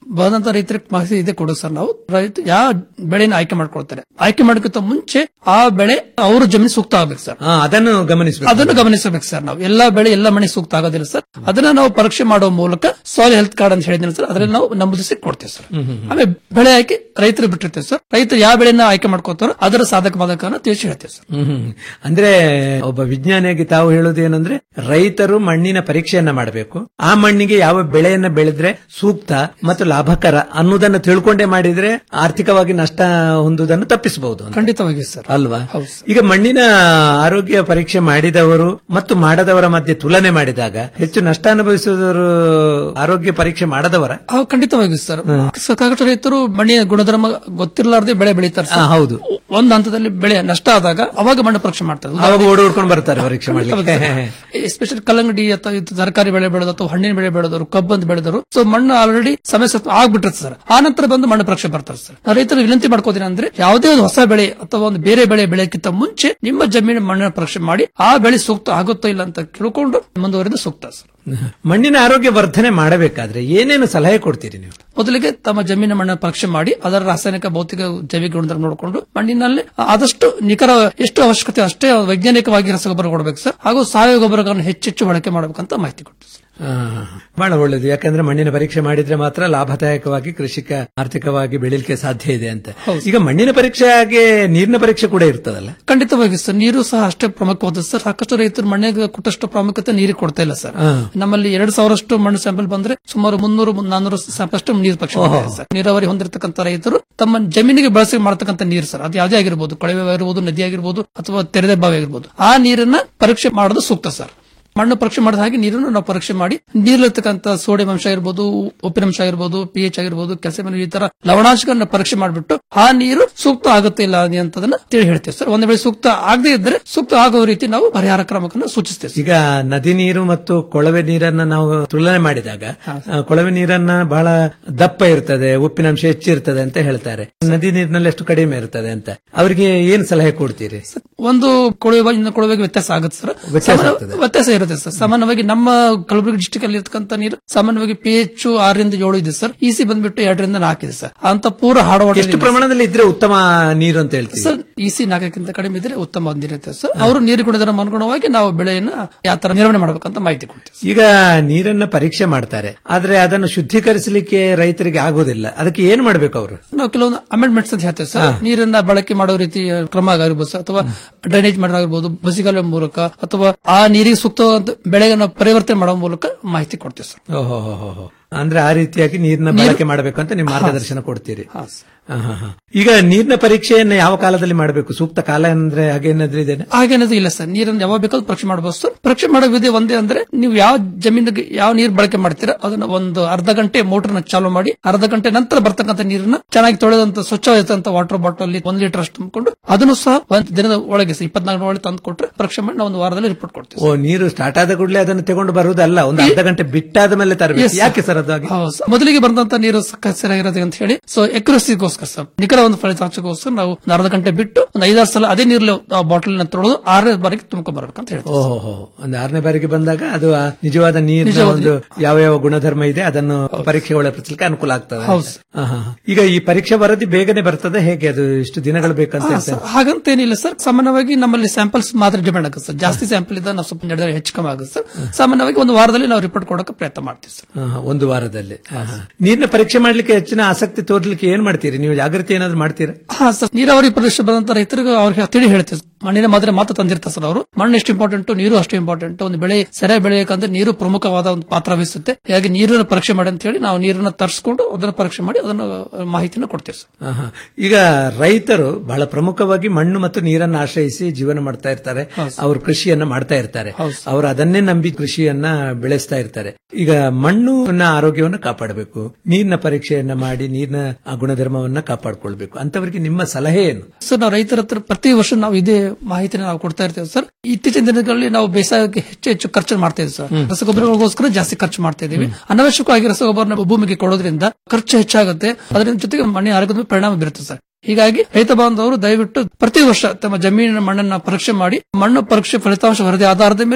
Speaker 22: ಬಂದಂತ ರೈತರಿಗೆ ಮಾಹಿತಿ ಇದೆ ಕೊಡು ಸರ್ ನಾವು ರೈತ ಯಾವ ಬೆಳೆನ ಆಯ್ಕೆ ಮಾಡ್ಕೊಳ್ತಾರೆ ಆಯ್ಕೆ ಮಾಡೋಕ್ಕಿಂತ ಮುಂಚೆ ಆ ಬೆಳೆ ಅವ್ರ ಜಮೀನು ಸೂಕ್ತ ಆಗ್ಬೇಕು ಸರ್
Speaker 21: ಹಾ, ಅದನ್ನು ಗಮನಿಸಬೇಕು
Speaker 22: ಅದನ್ನು ಗಮನಿಸಬೇಕು ಸರ್ ನಾವು ಎಲ್ಲಾ ಬೆಳೆ ಎಲ್ಲ ಮನೆ ಸೂಕ್ತ ಆಗೋದಿಲ್ಲ ಸರ್ ಅದನ್ನ ನಾವು ಪರೀಕ್ಷೆ ಮಾಡುವ ಮೂಲಕ ಸಾಯಿಲ್ ಹೆಲ್ತ್ ಕಾರ್ಡ್ ಅಂತ ಹೇಳಿದ್ದೀನಿ ಸರ್ ಅದರಲ್ಲಿ ನಾವು ನಮೂದಿಸಿ ಕೊಡ್ತೇವೆ ಸರ್ ಆಮೇಲೆ ಬೆಳೆ ಆಯ್ಕೆ ರೈತರು ಬಿಟ್ಟಿರ್ತೇವೆ ಸರ್ ರೈತರು ಯಾವ ಬೆಳೆನ ಆಯ್ಕೆ ಮಾಡ್ಕೋತಾರೋ ಅದರ ಸಾಧಕ ಬಾಧಕವನ್ನು ತಿಳಿಸಿ ಹೇಳ್ತೇವೆ ಸರ್
Speaker 21: ಹ್ಮ್ ಹ್ಮ್. ಅಂದ್ರೆ ಒಬ್ಬ ವಿಜ್ಞಾನಿಯಾಗಿ ತಾವು ಹೇಳೋದು ಏನಂದ್ರೆ ರೈತರು ಮಣ್ಣಿನ ಪರೀಕ್ಷೆಯನ್ನ ಮಾಡಬೇಕು ಆ ಮಣ್ಣಿಗೆ ಯಾವ ಬೆಳೆಯನ್ನ ಬೆಳೆದ್ರೆ ಸೂಕ್ತ ಮತ್ತು ಲಾಭಕರ ಅನ್ನೋದನ್ನ ತಿಳ್ಕೊಂಡೇ ಮಾಡಿದ್ರೆ ಆರ್ಥಿಕವಾಗಿ ನಷ್ಟ ಹೊಂದುವುದನ್ನು ತಪ್ಪಿಸಬಹುದು ಅಂತ.
Speaker 22: ಖಂಡಿತವಾಗಿ ಸರ್
Speaker 21: ಅಲ್ವಾ ಈಗ ಮಣ್ಣಿನ ಆರೋಗ್ಯ ಪರೀಕ್ಷೆ ಮಾಡಿದವರು ಮತ್ತು ಮಾಡದವರ ಮಧ್ಯೆ ತುಲನೆ ಮಾಡಿದಾಗ ಹೆಚ್ಚು ನಷ್ಟ ಅನುಭವಿಸುವವರು ಆರೋಗ್ಯ ಪರೀಕ್ಷೆ ಮಾಡದವರ
Speaker 22: ಆ, ಖಂಡಿತವಾಗಿ ಸರ್ ಸಾಕಷ್ಟು ರೈತರು ಮಣ್ಣಿನ ಗುಣಧರ್ಮ ಗೊತ್ತಿರಲಾರ್ದೆ ಬೆಳೆ ಬೆಳೀತಾರೆ
Speaker 21: ಆ, ಹೌದು
Speaker 22: ಒಂದು ಹಂತದಲ್ಲಿ ಬೆಳೆ ನಷ್ಟ ಆದಾಗ ಅವಾಗ ಮಣ್ಣು ಪರೀಕ್ಷೆ ಮಾಡ್ತಾರೆ
Speaker 21: ಅವಾಗ ಓಡೋಡ್ಕೊಂಡು ಬರ್ತಾರೆ ಪರೀಕ್ಷೆ ಮಾಡ್ಲಿಕ್ಕೆ
Speaker 22: ಎಸ್ಪೆಷಲಿ ಕಲ್ಲಂಗಡಿ ಅಥವಾ ಇದು ತರಕಾರಿ ಬೆಳೆ ಬೆಳೆದು ಅಥವಾ ಹಣ್ಣಿನ ಬೆಳೆ ಬೆಳೆದವರು ಕಬ್ಬಂತ ಬೆಳೆದರು ಸೊ ಮಣ್ಣು ಆಲ್ರೆಡಿ ಸಮಸ್ಯೆ ಆಗ್ಬಿಟ್ಟಿರುತ್ತೆ ಸರ್ ಆ ನಂತರ ಬಂದು ಮಣ್ಣು ಪರೀಕ್ಷೆ ಬರ್ತಾರೆ ಸರ್ ನಾವು ರೈತರು ವಿನಂತಿ ಮಾಡ್ಕೋತೀನಿ ಅಂದ್ರೆ ಯಾವುದೇ ಒಂದು ಹೊಸ ಬೆಳೆ ಅಥವಾ ಒಂದು ಬೇರೆ ಬೆಳೆ ಬೆಳೆಯಕ್ಕಿಂತ ಮುಂಚೆ ನಿಮ್ಮ ಜಮೀನು ಮಣ್ಣಿನ ಪರೀಕ್ಷೆ ಮಾಡಿ ಆ ಬೆಳೆ ಸೂಕ್ತ ಆಗುತ್ತೋ ಇಲ್ಲ ಅಂತ ಕೇಳ್ಕೊಂಡು ಮುಂದುವರೆದು ಸೂಕ್ತ ಸರ್
Speaker 21: ಮಣ್ಣಿನ ಆರೋಗ್ಯ ವರ್ಧನೆ ಮಾಡಬೇಕಾದ್ರೆ ಏನೇನು ಸಲಹೆ ಕೊಡ್ತೀರಿ ನೀವು
Speaker 22: ಮೊದಲಿಗೆ ತಮ್ಮ ಜಮೀನಿನ ಮಣ್ಣನ್ನು ಪರೀಕ್ಷೆ ಮಾಡಿ ಅದರ ರಾಸಾಯನಿಕ ಭೌತಿಕ ಜೈವಿಕ ಗುಣಧರ್ಮ ನೋಡಿಕೊಂಡು ಮಣ್ಣಿನಲ್ಲಿ ಆದಷ್ಟು ನಿಖರ ಎಷ್ಟು ಅವಶ್ಯಕತೆ ಅಷ್ಟೇ ವೈಜ್ಞಾನಿಕವಾಗಿ ರಸಗೊಬ್ಬರ ಕೊಡಬೇಕು ಸರ್ ಹಾಗೂ ಸಾವಯವ ಗೊಬ್ಬರಗಳನ್ನು ಹೆಚ್ಚೆಚ್ಚು ಬಳಕೆ ಮಾಡಬೇಕಂತ ಮಾಹಿತಿ ಕೊಡ್ತೀವಿ ಸರ್.
Speaker 21: ಆ, ಬಹಳ ಒಳ್ಳೇದು ಯಾಕಂದ್ರೆ ಮಣ್ಣಿನ ಪರೀಕ್ಷೆ ಮಾಡಿದ್ರೆ ಮಾತ್ರ ಲಾಭದಾಯಕವಾಗಿ ಕೃಷಿಕ ಆರ್ಥಿಕವಾಗಿ ಬೆಳಿಲಿಕ್ಕೆ ಸಾಧ್ಯ ಇದೆ ಅಂತ ಈಗ ಮಣ್ಣಿನ ಪರೀಕ್ಷೆ ಹಾಗೆ ನೀರಿನ ಪರೀಕ್ಷೆ ಕೂಡ ಇರ್ತದಲ್ಲ
Speaker 22: ಖಂಡಿತವಾಗಿ ಸರ್ ನೀರು ಸಹ ಅಷ್ಟೇ ಪ್ರಮುಖವಾದ ಸರ್ ಸಾಕಷ್ಟು ರೈತರು ಮಣ್ಣಿಗೆ ಕೊಟ್ಟಷ್ಟು ಪ್ರಾಮುಖ್ಯತೆ ನೀರಿಗೆ ಕೊಡ್ತಾ ಇಲ್ಲ ಸರ್
Speaker 21: ಹಾ.
Speaker 22: ನಮ್ಮಲ್ಲಿ ಎರಡು ಸಾವಿರಷ್ಟು ಮಣ್ಣು ಸ್ಯಾಂಪಲ್ ಬಂದ್ರೆ ಸುಮಾರು ಮುನ್ನೂರು ನಾನೂರು ಸ್ಯಾಂಪಲ್ ಅಷ್ಟು ನೀರು ಪರೀಕ್ಷೆ ಮಾಡ್ತಾರೆ ಸರ್ ನೀರಾವರಿ ಹೊಂದಿರತಕ್ಕಂತ ರೈತರು ತಮ್ಮ ಜಮೀನಿಗೆ ಬಳಸಿ ಮಾಡತಕ್ಕಂತ ನೀರು ಸರ್ ಅದು ಯಾವುದೇ ಆಗಿರ್ಬೋದು ಕೊಳವೆ ಆಗಿರ್ಬೋದು ನದಿ ಆಗಿರ್ಬೋದು ಅಥವಾ ತೆರೆದ ಬಾವಿ ಆಗಿರ್ಬೋದು ಆ ನೀರನ್ನ ಪರೀಕ್ಷೆ ಮಾಡೋದು ಸೂಕ್ತ ಸರ್ ಮಣ್ಣು ಪರೀಕ್ಷೆ ಮಾಡಿದ ಹಾಗೆ ನೀರನ್ನು ನಾವು ಪರೀಕ್ಷೆ ಮಾಡಿ ನೀರಲ್ಲಿರ್ತಕ್ಕಂಥ ಸೋಡಿಯಂ ಅಂಶ ಇರ್ಬೋದು ಉಪ್ಪಿನಂಶ ಆಗಿರ್ಬೋದು ಪಿ ಎಚ್ ಆಗಿರ್ಬೋದು ಕ್ಯಾಲ್ಸಿಯಂ ಈ ತರ ಲವಣಾಂಶಗಳನ್ನ ಪರೀಕ್ಷೆ ಮಾಡಿಬಿಟ್ಟು ಆ ನೀರು ಸೂಕ್ತ ಆಗುತ್ತೆ ಇಲ್ಲ ಅಂತದನ್ನ ತಿಳಿ ಹೇಳ್ತೇವೆ ಸರ್ ಒಂದು ವೇಳೆ ಸೂಕ್ತ ಆಗದೇ ಇದ್ರೆ ಸೂಕ್ತ ಆಗೋ ರೀತಿ ನಾವು ಪರಿಹಾರ ಕ್ರಮವನ್ನು ಸೂಚಿಸ್ತೇವೆ
Speaker 21: ಈಗ ನದಿ ನೀರು ಮತ್ತು ಕೊಳವೆ ನೀರನ್ನ ನಾವು ತುಲನೆ ಮಾಡಿದಾಗ ಆ, ಕೊಳವೆ ನೀರನ್ನ ಬಹಳ ದಪ್ಪ ಇರ್ತದೆ ಉಪ್ಪಿನಂಶ ಹೆಚ್ಚಿರ್ತದೆ ಅಂತ ಹೇಳ್ತಾರೆ ನದಿ ನೀರಿನಲ್ಲಿ ಎಷ್ಟು ಕಡಿಮೆ ಇರ್ತದೆ ಅಂತ ಅವರಿಗೆ ಏನ್ ಸಲಹೆ ಕೊಡ್ತೀರಿ
Speaker 22: ಒಂದು ಕೊಳವೆ ಬಾವಿ ಇನ್ನೊಂದು ಕೊಳವೆಗೆ ವ್ಯತ್ಯಾಸ ಆಗುತ್ತೆ ಸರ್
Speaker 21: ವ್ಯತ್ಯಾಸ
Speaker 22: ಸಾಮಾನ್ಯ-
Speaker 21: ಆಗ್ತದೆ.
Speaker 22: ವ್ಯತ್ಯಾಸ ಇರುತ್ತೆ ಸರ್ ಸಾಮಾನ್ಯವಾಗಿ ನಮ್ಮ ಕಲಬುರಗಿ ಡಿಸ್ಟಿಕ್ ಅಲ್ಲಿ ಇರ್ತಕ್ಕಂಥ ನೀರು ಸಾಮಾನ್ಯವಾಗಿ ಪಿ ಎಚ್ ಆರರಿಂದ ಏಳು ಇದೆ ಸರ್ ಇಸಿ ಬಂದ್ಬಿಟ್ಟು ಎರಡರಿಂದ ನಾಲ್ಕು ಇದೆ ಸರ್ ಅಂತ ಪೂರ ಹಾಡವಾಡ
Speaker 21: ಎಷ್ಟು ಪ್ರಮಾಣದಲ್ಲಿ ಇದ್ರೆ ಉತ್ತಮ ನೀರು ಅಂತ ಹೇಳ್ತೀವಿ
Speaker 22: ಸರ್ ಇಸಿ ನಾಲ್ಕಕ್ಕಿಂತ ಕಡಿಮೆ ಇದ್ರೆ ಉತ್ತಮ ನೀರಿರುತ್ತೆ ಸರ್ ಅವರು ನೀರು ಗುಣಧರ್ಮ ಅನುಗುಣವಾಗಿ ನಾವು ಬೆಳೆಯನ್ನ ಯಾವ ತರ ನಿರ್ವಹಣೆ ಮಾಡಬೇಕಂತ ಮಾಹಿತಿ ಕೊಡ್ತೀವಿ
Speaker 21: ಈಗ ನೀರನ್ನ ಪರೀಕ್ಷೆ ಮಾಡ್ತಾರೆ ಆದ್ರೆ ಅದನ್ನು ಶುದ್ಧೀಕರಿಸಲಿಕ್ಕೆ ರೈತರಿಗೆ ಆಗೋದಿಲ್ಲ ಅದಕ್ಕೆ ಏನ್ ಮಾಡ್ಬೇಕು ಅವರು
Speaker 22: ನಾವು ಕೆಲವೊಂದು ಅಮೆಂಡ್ಮೆಂಟ್ಸ್ ಅಂತ ಹೇಳ್ತೇವೆ ಸರ್ ನೀರನ್ನ ಬಳಕೆ ಮಾಡೋ ರೀತಿ ಕ್ರಮ ಆಗಿರ್ಬೋದು ಸರ್ ಅಥವಾ ಡ್ರೈನೇಜ್ ಮಾಡೋದಾಗಿರ್ಬೋದು ಬಸಿಗಾಲ ಮೂಲಕ ಅಥವಾ ಆ ನೀರಿಗೆ ಸೂಕ್ತವಾದ ಬೆಳೆಗಳನ್ನ ಪರಿವರ್ತನೆ ಮಾಡೋ ಮೂಲಕ ಮಾಹಿತಿ ಕೊಡ್ತೀವಿ ಸರ್
Speaker 21: ಓಹೋ ಹೋ, ಹೋ, ಹೋ. ಅಂದ್ರೆ ಆ ರೀತಿಯಾಗಿ ನೀರಿನ ಬಳಕೆ ಮಾಡಬೇಕು ಅಂತ ನೀವು ಮಾರ್ಗದರ್ಶನ ಕೊಡ್ತೀರಿ ಹಾ, ಹಾ, ಹಾ. ಈಗ ನೀರಿನ ಪರೀಕ್ಷೆಯನ್ನ ಯಾವ ಕಾಲದಲ್ಲಿ ಮಾಡಬೇಕು ಸೂಕ್ತ ಕಾಲ ಅಂದ್ರೆ ಹಾಗೇನಾದ್ರೂ ಇದೇನೆ
Speaker 22: ಹಾಗೇನದು ಇಲ್ಲ ಸರ್ ನೀರನ್ನು ಯಾವಾಗ ಬೇಕಾದ್ರೂ ಪರೀಕ್ಷೆ ಮಾಡಬಹುದು ಸರ್ ಪರೀಕ್ಷೆ ಮಾಡೋ ವಿಧಿ ಒಂದೇ ಅಂದ್ರೆ ನೀವು ಯಾವ ಜಮೀನಿಗೆ ಯಾವ ನೀರು ಬಳಕೆ ಮಾಡ್ತೀರಾ ಅದನ್ನ ಒಂದು ಅರ್ಧ ಗಂಟೆ ಮೋಟರ್ನ ಚಾಲು ಮಾಡಿ ಅರ್ಧ ಗಂಟೆ ನಂತರ ಬರ್ತಕ್ಕಂಥ ನೀರನ್ನ ಚೆನ್ನಾಗಿ ತೊಳೆದಂತ ಸ್ವಚ್ಛವಾಗಿರ್ತಂತ ವಾಟರ್ ಬಾಟಲ್ ಒಂದ್ ಲೀಟರ್ ಅಷ್ಟು ತುಂಬಿಕೊಂಡು ಅದನ್ನು ಸಹ ಒಂದು ದಿನದ ಒಳಗೆ ಸರ್ ಇಪ್ಪತ್ನಾಲ್ಕು ಒಳಗೆ ತಂದು ಕೊಟ್ರೆ ಪರೀಕ್ಷೆ ಮಾಡಿ ನಾವು ಒಂದು ವಾರದಲ್ಲಿ ರಿಪೋರ್ಟ್ ಕೊಡ್ತೀವಿ
Speaker 21: ಓ ನೀರು ಸ್ಟಾರ್ಟ್ ಆದ ಕೂಡಲೇ ಅದನ್ನು ತಗೊಂಡು ಬರುವುದಲ್ಲ ಒಂದು ಅರ್ಧ ಗಂಟೆ ಬಿಟ್ಟಾದ ಮೇಲೆ ತರಬೇಕು
Speaker 22: Yes, sir.
Speaker 21: ಯಾಕೆ ಸರ್ ಅದು ಹಾಗೆ
Speaker 22: ಹೌದು ಸರ್. ಮೊದಲಿಗೆ ಬಂದಂತ ನೀರು ಸ- ಸರಿಯಾಗಿರೋದು ಅಂತ ಹೇಳಿ ಸೊ ಎಕ್ಯುರಸಿಗೋಸ್ಕರ ಸರ್ ನಿಖರ ಒಂದು ಫಲಿತಾಂಶಕ್ಕೋಸ್ಕರ ನಾವು ಒಂದು ಅರ್ಧ ಗಂಟೆ ಬಿಟ್ಟು ಒಂದು ಐದಾರು ಸಲ ಅದೇ ನೀರಲ್ಲಿ ಬಾಟಲ್ ತೊಳೆದು ಆರನೇ ಬಾರಿಗೆ ತುಂಬ್ಕೊಂಡ್ ಬರ್ಬೇಕಂತ ಹೇಳ್ತೀವಿ
Speaker 21: ಓಹೋ ಹೋ. ಒಂದು ಆರನೇ ಬಾರಿಗೆ ಬಂದಾಗ ಅದು ಆ ನಿಜವಾದ ನೀರಿನ
Speaker 22: ನಿಜವಾದ
Speaker 21: ಒಂದು ಯಾವ ಯಾವ ಗುಣಧರ್ಮ ಇದೆ ಅದನ್ನು ಪರೀಕ್ಷೆ ಒಳಪಡಿಸಲಿಕ್ಕೆ ಅನುಕೂಲ ಆಗ್ತದೆ
Speaker 22: ಹೌದು ಸರ್.
Speaker 21: ಹಾ, ಹಾ, ಹಾ. ಈಗ ಈ ಪರೀಕ್ಷೆ ವರದಿ ಬೇಗನೆ ಬರ್ತದೆ ಹೇಗೆ ಅದು ಇಷ್ಟು ದಿನಗಳು ಬೇಕಂತ
Speaker 22: ಹಾ,
Speaker 21: ಹೇಳ್ತಾರೆ
Speaker 22: ಸರ್. ಹಾಗಂತೇನಿಲ್ಲ ಸರ್ ಸಾಮಾನ್ಯವಾಗಿ ನಮ್ಮಲ್ಲಿ ಸ್ಯಾಂಪಲ್ಸ್ ಮಾತ್ರ ಡಿಪೆಂಡ್ ಆಗುತ್ತೆ ಸರ್ ಜಾಸ್ತಿ ಸ್ಯಾಂಪಲ್ ಇದ್ದ ನಾವು ಸ್ವಲ್ಪ ನಡೆದರೆ ಹೆಚ್ಚು ಕಮ್ಮಿ ಆಗುತ್ತೆ ಸರ್ ಸಾಮಾನ್ಯವಾಗಿ ಒಂದು ವಾರದಲ್ಲಿ ನಾವು ರಿಪೋರ್ಟ್ ಕೊಡೋಕೆ ಪ್ರಯತ್ನ ಮಾಡ್ತೀವಿ ಸರ್
Speaker 21: ಹಾ, ಹಾ, ಒಂದು ವಾರದಲ್ಲಿ ಹಾ, ಹಾ. ನೀರಿನ ಪರೀಕ್ಷೆ ಮಾಡ್ಲಿಕ್ಕೆ ಹೆಚ್ಚಿನ ಆಸಕ್ತಿ ತೋರ್ಲಿಕ್ಕೆ ಏನ್ ಮಾಡ್ತೀರಿ ನೀವು ಜಾಗೃತಿ ಏನಾದ್ರು ಮಾಡ್ತೀರಾ
Speaker 22: ಹಾ ಸರ್ ನೀರಾವರಿ ಪ್ರದೇಶ ಬಂದಂತ ರೈತರಿಗೆ ಅವ್ರಿಗೆ ತಿಳಿ ಹೇಳ್ತೀವಿ ಮಣ್ಣಿನ ಮಾದರಿ ಮಾತ್ರ ತಂದಿರ್ತಾರೆ ಸರ್ ಅವರು ಮಣ್ಣು ಎಷ್ಟು ಇಂಪಾರ್ಟೆಂಟ್ ನೀರು ಅಷ್ಟು ಇಂಪಾರ್ಟೆಂಟ್ ಒಂದು ಬೆಳೆ ಸರಿಯಾಗಿ ಬೆಳೆಯಬೇಕಂದ್ರೆ ನೀರು ಪ್ರಮುಖವಾದ ಒಂದು ಪಾತ್ರ ವಹಿಸುತ್ತೆ ಹಾಗಾಗಿ ನೀರನ್ನು ಪರೀಕ್ಷೆ ಮಾಡಿ ಅಂತ ಹೇಳಿ ನಾವು ನೀರನ್ನ ತರಿಸ್ಕೊಂಡು ಅದನ್ನು ಪರೀಕ್ಷೆ ಮಾಡಿ ಅದನ್ನು ಮಾಹಿತಿನ ಕೊಡ್ತೀವಿ ಸರ್
Speaker 21: ಹಾ, ಹಾ. ಈಗ ರೈತರು ಬಹಳ ಪ್ರಮುಖವಾಗಿ ಮಣ್ಣು ಮತ್ತು ನೀರನ್ನು ಆಶ್ರಯಿಸಿ ಜೀವನ ಮಾಡ್ತಾ ಇರ್ತಾರೆ ಅವರು ಕೃಷಿಯನ್ನ ಮಾಡ್ತಾ ಇರ್ತಾರೆ ಅವರು ಅದನ್ನೇ ನಂಬಿ ಕೃಷಿಯನ್ನ ಬೆಳೆಸ್ತಾ ಇರ್ತಾರೆ ಈಗ ಮಣ್ಣುನ ಆರೋಗ್ಯವನ್ನ ಕಾಪಾಡಬೇಕು ನೀರಿನ ಪರೀಕ್ಷೆಯನ್ನ ಮಾಡಿ ನೀರಿನ ಆ ಗುಣಧರ್ಮವನ್ನ ಕಾಪಾಡ್ಕೊಳ್ಬೇಕು ಅಂತವರಿಗೆ ನಿಮ್ಮ ಸಲಹೆ ಏನು
Speaker 22: ಸರ್ ನಾವು ರೈತರ ಹತ್ರ ಪ್ರತಿ ವರ್ಷ ನಾವು ಇದೇ ಮಾಹಿತಿನ ನಾವು ಕೊಡ್ತಾ ಇರ್ತೇವೆ ಸರ್ ಇತ್ತೀಚಿನ ದಿನಗಳಲ್ಲಿ ನಾವು ಬೇಸಾಯಕ್ಕೆ ಹೆಚ್ಚು ಹೆಚ್ಚು ಖರ್ಚು ಮಾಡ್ತಾ ಇದ್ದೀವಿ ಸರ್ ರಸಗೊಬ್ಬರಗಳಿಗೋಸ್ಕರ ಜಾಸ್ತಿ ಖರ್ಚು ಮಾಡ್ತಾ ಇದೀವಿ ಅನವಶ್ಯಕವಾಗಿ ರಸಗೊಬ್ಬರನ ಭೂಮಿಗೆ ಕೊಡೋದ್ರಿಂದ ಖರ್ಚು ಹೆಚ್ಚಾಗುತ್ತೆ ಅದರಿಂದ ಜೊತೆಗೆ ಮಣ್ಣಿನ ಆರೋಗ್ಯದ ಮೇಲೆ ಪರಿಣಾಮ ಬೀರುತ್ತೆ ಸರ್ ಹೀಗಾಗಿ ರೈತ ಬಾಂಧವರು ದಯವಿಟ್ಟು ಪ್ರತಿ ವರ್ಷ ತಮ್ಮ ಜಮೀನಿನ ಮಣ್ಣನ್ನ ಪರೀಕ್ಷೆ ಮಾಡಿ ಮಣ್ಣು ಪರೀಕ್ಷೆ ಫಲಿತಾಂಶ ವರದಿ ಆಧಾರದ ಮೇಲೆ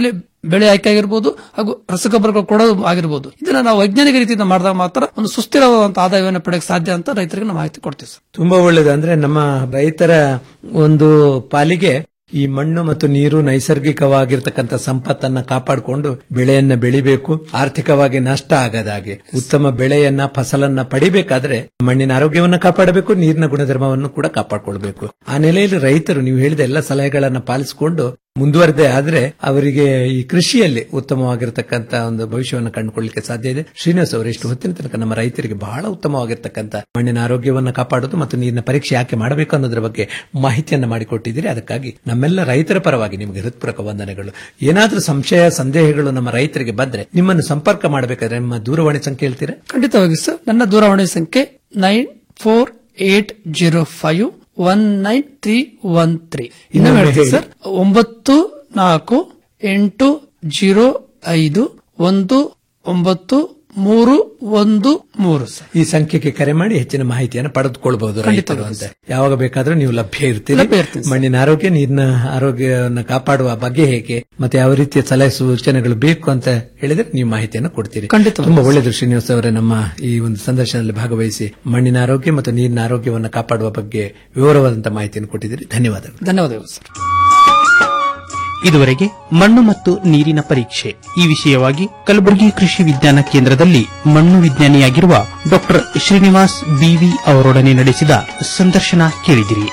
Speaker 22: ಬೆಳೆ ಆಯ್ಕೆ ಆಗಿರ್ಬೋದು ಹಾಗೂ ರಸಗೊಬ್ಬರಗಳು ಕೊಡೋದು ಆಗಿರ್ಬೋದು ಇದನ್ನ ನಾವು ವೈಜ್ಞಾನಿಕ ರೀತಿಯಿಂದ ಮಾಡಿದಾಗ ಮಾತ್ರ ಒಂದು ಸುಸ್ಥಿರವಾದಂತಹ ಆದಾಯವನ್ನು ಪಡೆಯಕ್ಕೆ ಸಾಧ್ಯ ಅಂತ ರೈತರಿಗೆ ನಾವು ಮಾಹಿತಿ ಕೊಡ್ತೀವಿ ಸರ್
Speaker 21: ತುಂಬಾ ಒಳ್ಳೇದು ಅಂದ್ರೆ ನಮ್ಮ ರೈತರ ಒಂದು ಪಾಲಿಗೆ ಈ ಮಣ್ಣು ಮತ್ತು ನೀರು ನೈಸರ್ಗಿಕವಾಗಿರ್ತಕ್ಕಂಥ ಸಂಪತ್ತನ್ನ ಕಾಪಾಡಿಕೊಂಡು ಬೆಳೆಯನ್ನ ಬೆಳಿಬೇಕು ಆರ್ಥಿಕವಾಗಿ ನಷ್ಟ ಆಗದಾಗೆ ಉತ್ತಮ ಬೆಳೆಯನ್ನ ಫಸಲನ್ನ ಪಡಿಬೇಕಾದ್ರೆ ಮಣ್ಣಿನ ಆರೋಗ್ಯವನ್ನ ಕಾಪಾಡಬೇಕು ನೀರಿನ ಗುಣಧರ್ಮವನ್ನು ಕೂಡ ಕಾಪಾಡಿಕೊಳ್ಬೇಕು ಆ ನೆಲೆಯಲ್ಲಿ ರೈತರು ನೀವು ಹೇಳಿದ ಎಲ್ಲ ಸಲಹೆಗಳನ್ನ ಪಾಲಿಸಿಕೊಂಡು ಮುಂದುವರೆದೇ ಆದ್ರೆ ಅವರಿಗೆ ಈ ಕೃಷಿಯಲ್ಲಿ ಉತ್ತಮವಾಗಿರ್ತಕ್ಕಂಥ ಒಂದು ಭವಿಷ್ಯವನ್ನು ಕಂಡುಕೊಳ್ಳಲಿಕ್ಕೆ ಸಾಧ್ಯ ಇದೆ ಶ್ರೀನಿವಾಸ್ ಅವರು ಇಷ್ಟು ಹೊತ್ತಿನ ತನಕ ನಮ್ಮ ರೈತರಿಗೆ ಬಹಳ ಉತ್ತಮವಾಗಿರ್ತಕ್ಕಂಥ ಮಣ್ಣಿನ ಆರೋಗ್ಯವನ್ನು ಕಾಪಾಡೋದು ಮತ್ತು ನೀರಿನ ಪರೀಕ್ಷೆ ಯಾಕೆ ಮಾಡಬೇಕು ಅನ್ನೋದ್ರ ಬಗ್ಗೆ ಮಾಹಿತಿಯನ್ನ ಮಾಡಿಕೊಟ್ಟಿದ್ದೀರಿ ಅದಕ್ಕಾಗಿ ನಮ್ಮೆಲ್ಲ ರೈತರ ಪರವಾಗಿ ನಿಮಗೆ ಹೃತ್ಪೂರ್ವಕ ವಂದನೆಗಳು ಏನಾದ್ರೂ ಸಂಶಯ ಸಂದೇಹಗಳು ನಮ್ಮ ರೈತರಿಗೆ ಬಂದ್ರೆ ನಿಮ್ಮನ್ನು ಸಂಪರ್ಕ ಮಾಡಬೇಕಾದ್ರೆ ನಿಮ್ಮ ದೂರವಾಣಿ ಸಂಖ್ಯೆ ಹೇಳ್ತೀರಾ
Speaker 22: ಖಂಡಿತವಾಗಿ ಸರ್ ನನ್ನ ದೂರವಾಣಿ ಸಂಖ್ಯೆ nine four eight zero five one nine three one three ಇನ್ನೊಮ್ಮೆ
Speaker 21: ಇನ್ನೊಮ್ಮೆ
Speaker 22: ಹೇಳ್ತೀನಿ ಸರ್ ಒಂಬತ್ತು ನಾಲ್ಕು ಎಂಟು ಜೀರೋ ಐದು ಒಂದು ಒಂಬತ್ತು ಮೂರು ಒಂದು ಮೂರು ಸರ್
Speaker 21: ಈ ಸಂಖ್ಯೆಗೆ ಕರೆ ಮಾಡಿ ಹೆಚ್ಚಿನ ಮಾಹಿತಿಯನ್ನು ಪಡೆದುಕೊಳ್ಬಹುದು ರೈತರು ಅಂತ ಯಾವಾಗ ಬೇಕಾದ್ರೂ ನೀವು ಲಭ್ಯ ಇರ್ತೀರಿ
Speaker 22: ಲಭ್ಯ ಇರ್ತೀನಿ ಸರ್.
Speaker 21: ಮಣ್ಣಿನ ಆರೋಗ್ಯ ನೀರಿನ ಆರೋಗ್ಯವನ್ನು ಕಾಪಾಡುವ ಬಗ್ಗೆ ಹೇಗೆ ಮತ್ತೆ ಯಾವ ರೀತಿಯ ಸಲಹೆ ಸೂಚನೆಗಳು ಬೇಕು ಅಂತ ಹೇಳಿದ್ರೆ ನೀವು ಮಾಹಿತಿಯನ್ನು ಕೊಡ್ತೀರಿ
Speaker 22: ಖಂಡಿತವಾಗಿ.
Speaker 21: ತುಂಬಾ ಒಳ್ಳೆಯದು ಶ್ರೀನಿವಾಸ್ ಅವರೇ ನಮ್ಮ ಈ ಒಂದು ಸಂದರ್ಶನದಲ್ಲಿ ಭಾಗವಹಿಸಿ ಮಣ್ಣಿನ ಆರೋಗ್ಯ ಮತ್ತು ನೀರಿನ ಆರೋಗ್ಯವನ್ನು ಕಾಪಾಡುವ ಬಗ್ಗೆ ವಿವರವಾದಂತಹ ಮಾಹಿತಿಯನ್ನು ಕೊಟ್ಟಿದ್ದೀರಿ ಧನ್ಯವಾದಗಳು
Speaker 22: ಧನ್ಯವಾದಗಳು ಸರ್
Speaker 20: ಇದುವರೆಗೆ ಮಣ್ಣು ಮತ್ತು ನೀರಿನ ಪರೀಕ್ಷೆ ಈ ವಿಷಯವಾಗಿ ಕಲಬುರಗಿ ಕೃಷಿ ವಿಜ್ಞಾನ ಕೇಂದ್ರದಲ್ಲಿ ಮಣ್ಣು ವಿಜ್ಞಾನಿಯಾಗಿರುವ ಡಾಕ್ಟರ್ ಶ್ರೀನಿವಾಸ್ ಬಿವಿ ಅವರೊಡನೆ ನಡೆಸಿದ ಸಂದರ್ಶನ ಕೇಳಿದಿರಿ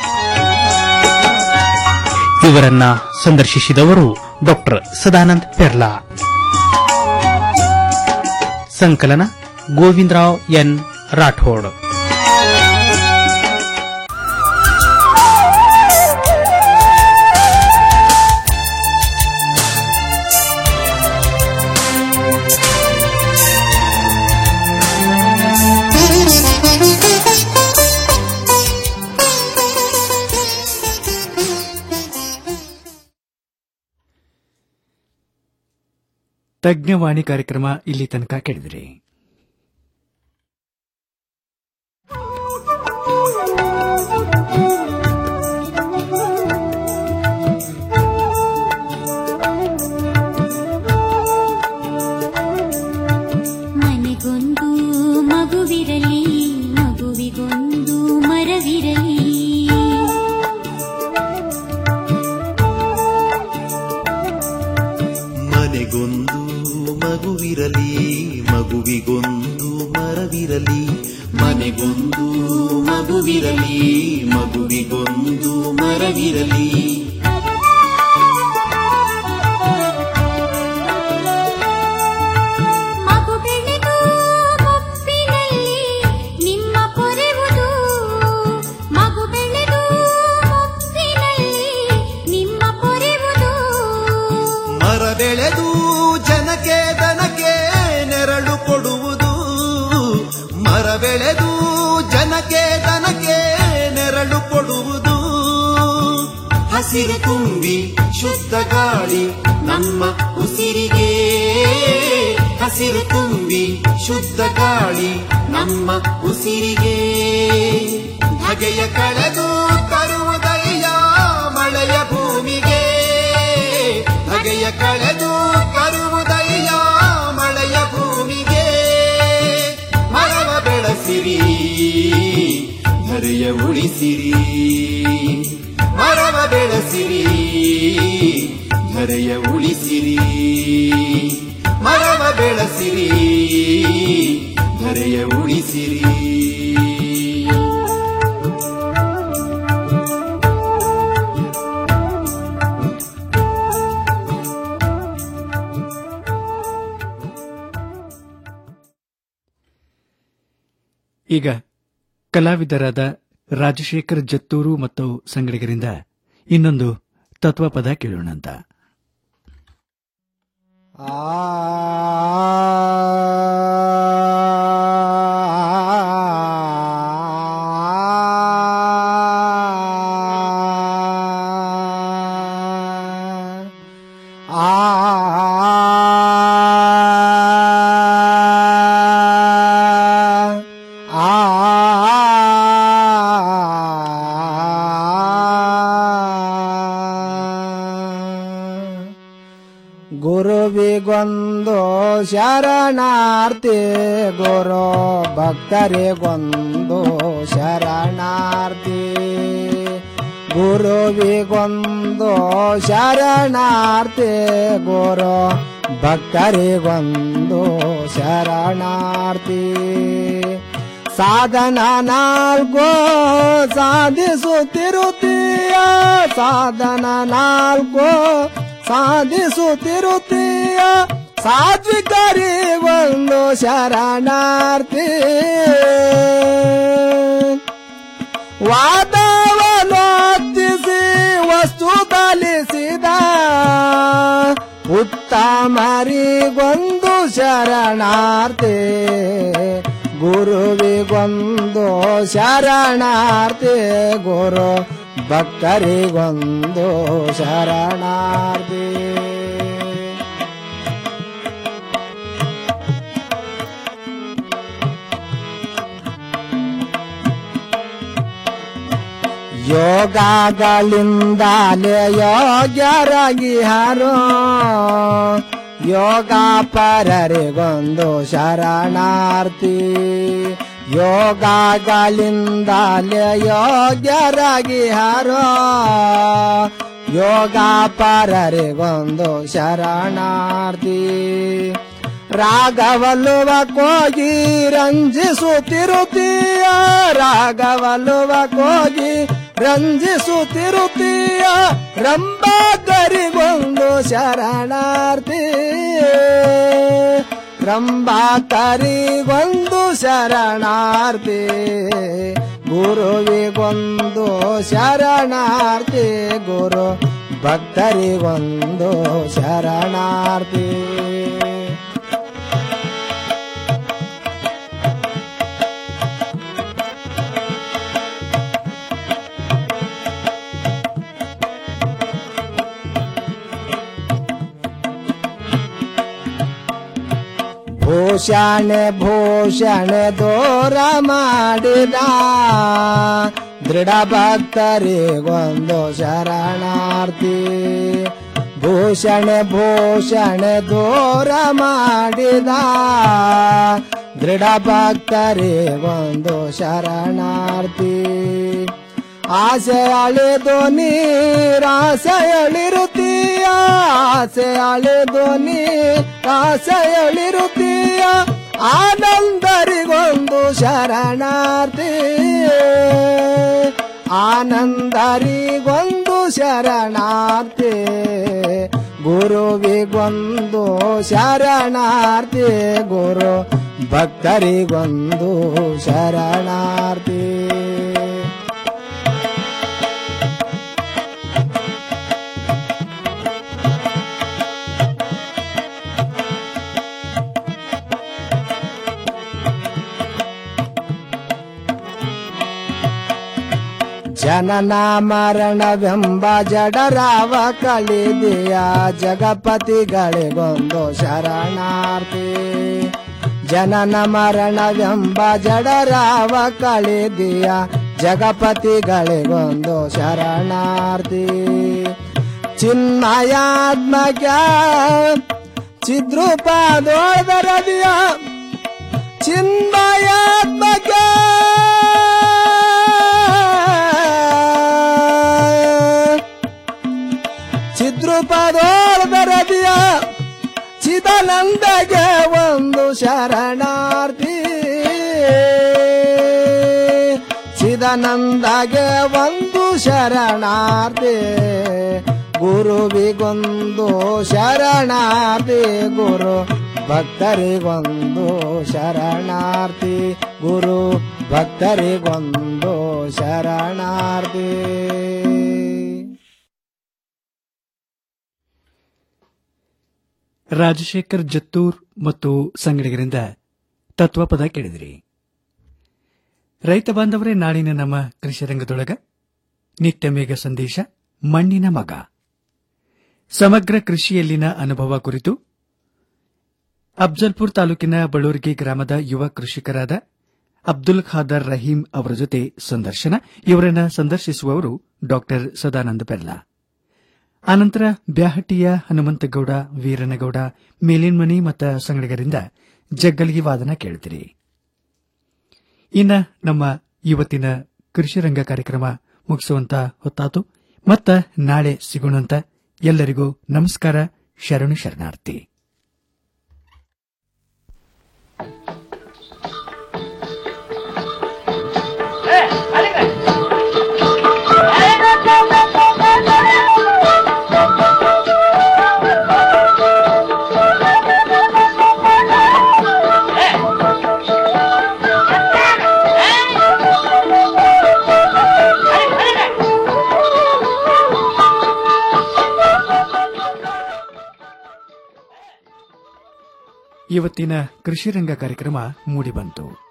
Speaker 20: ಇವರನ್ನ ಸಂದರ್ಶಿಸಿದವರು ಡಾಕ್ಟರ್ ಸದಾನಂದ್ ಪೆರ್ಲಾ ಸಂಕಲನ ಗೋವಿಂದರಾವ್ ಎನ್ ರಾಠೋಡ್
Speaker 1: ತಜ್ಞವಾಣಿ ಕಾರ್ಯಕ್ರಮ ಇಲ್ಲಿ ತನಕ ಕೇಳಿದ್ರಿ
Speaker 3: ಮನೆಗೊಂದು ಮಗುವಿರಲಿ ಮಗುವಿಗೊಂದು ಮರವಿರಲಿ
Speaker 19: ಮನೆಗೊಂದು ಮಗುವಿರಲಿ ಮಗುವಿಗೊಂದು ಮರವಿರಲಿ ಮನೆಗೊಂದು ಮಗುವಿರಲಿ ಮಗುವಿಗೊಂದು ಮರವಿರಲಿ
Speaker 3: ಮಗು ಬೆಳೆದು ಮುಪ್ಪಿನಲ್ಲಿ ನಿಮ್ಮ ಪೊರೆವುದು ಮಗು ಬೆಳೆದು ಮುಪ್ಪಿನಲ್ಲಿ ನಿಮ್ಮ ಪೊರೆವುದು
Speaker 19: ಮರ ಬೆಳೆದು ಜನಕ್ಕೆ ದನಕ್ಕೆ ನೆರಳು ಕೊಡುವುದು ಮರ ಬೆಳೆದು ಜನಕ್ಕೆ ದನಕ್ಕೆ ನೆರಳು ಕೊಡುವುದು ಹಸಿರು ತುಂಬಿ ಶುದ್ಧ ಗಾಳಿ ನಮ್ಮ ಉಸಿರಿಗೆ ಹಸಿರು ತುಂಬಿ ಶುದ್ಧ ಗಾಳಿ ನಮ್ಮ ಉಸಿರಿಗೆ ಧಗೆಯ ಕಳೆದು ತರುವುದಯ್ಯ ಮಳೆಯ ಭೂಮಿಗೆ ಧಗೆಯ ಕಳೆದು ತರುವುದಯ್ಯ ಮಳೆಯ ಭೂಮಿಗೆ ಮರವ ಬೆಳೆಸಿರಿ ಧರೆಯ ಉಳಿಸಿರಿ ಮರವ ಬೆಳೆಸಿರಿ ಧರೆಯ ಉಳಿಸಿರಿ ಮರವ ಬೆಳೆಸಿರಿ ಧರೆಯ ಉಳಿಸಿರಿ
Speaker 1: ಈಗ ಕಲಾವಿದರಾದ ರಾಜಶೇಖರ್ ಜತ್ತೂರು ಮತ್ತು ಸಂಗಡಿಗರಿಂದ ಇನ್ನೊಂದು ತತ್ವಪದ ಕೇಳೋಣಂತ
Speaker 18: ಗುರುವಿಗೊಂದು ಶರಣಾರ್ಥಿ ಗುರು ಭಕ್ತರಿಗೊಂದು ಶರಣಾರ್ಥಿ ಗುರುವಿಗೊಂದು ಶರಣಾರ್ಥಿ ಗುರು ಭಕ್ತರಿಗೊಂದು ಶರಣಾರ್ಥಿ ಸಾಧನ ನಾಲ್ಕು ಸಾಧಿಸುತ್ತಿರುತ್ತೀಯ ಸಾಧನ ನಾಲ್ಕು ಸಾಧಿಸುತ್ತಿರುತ್ತೀಯ ಸಾತ್ವಿಕರಿಗೊಂದು ಶರಣಾರ್ಥಿ ವಾದವನೊತ್ತಿಸಿ ವಸ್ತು ಕಲಿಸಿದ ಉತ್ತಮರಿಗೊಂದು ಶರಣಾರ್ಥಿ ಗುರುವಿಗೊಂದು ಶರಣಾರ್ಥಿ ಗುರು ಭಕ್ತರಿಗೊಂದು ಶರಣಾರ್ಥಿ ಯೋಗಗಳಿಂದಲೇ ಯೋಗ್ಯರಾಗಿ ಹರೋ ಯೋಗ ಪರರಿಗೊಂದು ಶರಣಾರ್ಥಿ ಯೋಗಗಳಿಂದಲೇ ಯೋಗ್ಯರಾಗಿ ಹರೋ ಯೋಗ ಪರರಿಗೊಂದು ಶರಣಾರ್ಥಿ ರಾಗವಲ್ಲುವ ಕೋಗಿ ರಂಜಿಸುತ್ತಿರುತ್ತೀಯ ರಾಗವಲ್ಲುವ ಕೋಗಿ ರಂಜಿಸುತ್ತಿರುತ್ತೀಯ ರಂಬಾಕರಿಗೊಂದು ಶರಣಾರ್ಥಿ ರಂಬಾಕರಿಗೊಂದು ಶರಣಾರ್ಥಿ ಗುರುವಿಗೊಂದು ಶರಣಾರ್ಥಿ ಗುರು ಭಕ್ತರಿಗೊಂದು ಶರಣಾರ್ಥಿ ಭೂಷಣ ಭೂಷಣ ದೂರ ಮಾಡಿದ ದೃಢ ಭಕ್ತರಿಗೊಂದು ಶರಣಾರ್ಥಿ ಭೂಷಣ ಭೂಷಣ ದೂರ ಮಾಡಿದ ದೃಢ ಭಕ್ತರಿಗೊಂದು ಶರಣಾರ್ಥಿ ಆಸೆ ಅಳೆದು ನೀರಾಸೆ ಎಳಿರುತ್ತೀಯ ಆಸೆ ಅಳೆದು ನೀರಾಸೆ ಎಳಿರುತ್ತೀಯ ಆನಂದರಿಗೊಂದು ಶರಣಾರ್ಥಿ ಆನಂದರಿಗೊಂದು ಶರಣಾರ್ಥಿ ಗುರುವಿಗೊಂದು ಶರಣಾರ್ಥಿ ಗುರು ಭಕ್ತರಿಗೊಂದು ಶರಣಾರ್ಥಿ ಜನನ ಮರಣವೆಂಬ ಜಡರಾವ ಕಳಿದೆಯ ಜಗಪತಿಗಳಿಗೊಂದು ಶರಣಾರ್ಥಿ ಜನನ ಮರಣವೆಂಬ ಜಡರಾವ ಕಳಿದೆಯ ಜಗಪತಿಗಳಿಗೊಂದು ಶರಣಾರ್ಥಿ ಚಿನ್ಮಯಾತ್ಮಕ ಚಿದ್ರೂಪದೋದರದಿಯ ಚಿನ್ಮಯಾತ್ಮಕ ಚಿದ್ರೂಪದೋದರದಿಯ ಚಿದಾನಂದಗೆ ಒಂದು ಶರಣಾರ್ಥಿ ಚಿದಾನಂದಗೆ ಒಂದು ಶರಣಾರ್ಥಿ ಗುರುವಿಗೊಂದು ಶರಣಾರ್ಥಿ ಗುರು ಭಕ್ತರಿಗೊಂದು ಶರಣಾರ್ಥಿ ಗುರು ಭಕ್ತರಿಗೊಂದು ಶರಣಾರ್ಥಿ
Speaker 1: ರಾಜಶೇಖರ್ ಜತ್ತೂರ್ ಮತ್ತು ಸಂಗಡಿಗರಿಂದ ತತ್ವಪದ ಕೇಳಿದಿರಿ ರೈತ ಬಾಂಧವರೇ ನಾಳಿನ ನಮ್ಮ ಕೃಷಿ ರಂಗದೊಳಗ ನಿತ್ಯ ಮೇಘ ಸಂದೇಶ ಮಣ್ಣಿನ ಮಗ ಸಮಗ್ರ ಕೃಷಿಯಲ್ಲಿನ ಅನುಭವ ಕುರಿತು ಅಫ್ಜಲ್ಪುರ್ ತಾಲೂಕಿನ ಬಳೂರ್ಗಿ ಗ್ರಾಮದ ಯುವ ಕೃಷಿಕರಾದ ಅಬ್ದುಲ್ ಖಾದರ್ ರಹೀಂ ಅವರ ಜೊತೆ ಸಂದರ್ಶನ ಇವರನ್ನ ಸಂದರ್ಶಿಸುವವರು ಡಾಕ್ಟರ್ ಸದಾನಂದ ಪೆರ್ಲಾ ಆನಂತರ ಬ್ಯಾಹಟ್ಟಿಯ ಹನುಮಂತಗೌಡ ವೀರನಗೌಡ ಮೇಲಿನ್ಮನಿ ಮತ್ತು ಸಂಗಡಿಗರಿಂದ ಜಗ್ಗಲಿಗೆ ವಾದನ ಕೇಳ್ತೀರಿ ಇನ್ನ ನಮ್ಮ ಇವತ್ತಿನ ಕೃಷಿ ರಂಗ ಕಾರ್ಯಕ್ರಮ ಮುಗಿಸುವಂತ ಹೊತ್ತಾತು ಮತ್ತ ನಾಳೆ ಸಿಗೋಣಂತ ಎಲ್ಲರಿಗೂ ನಮಸ್ಕಾರ ಶರಣು ಶರಣಾರ್ಥಿ ಇವತ್ತಿನ ಕೃಷಿ ರಂಗ ಕಾರ್ಯಕ್ರಮ ಮೂಡಿಬಂತು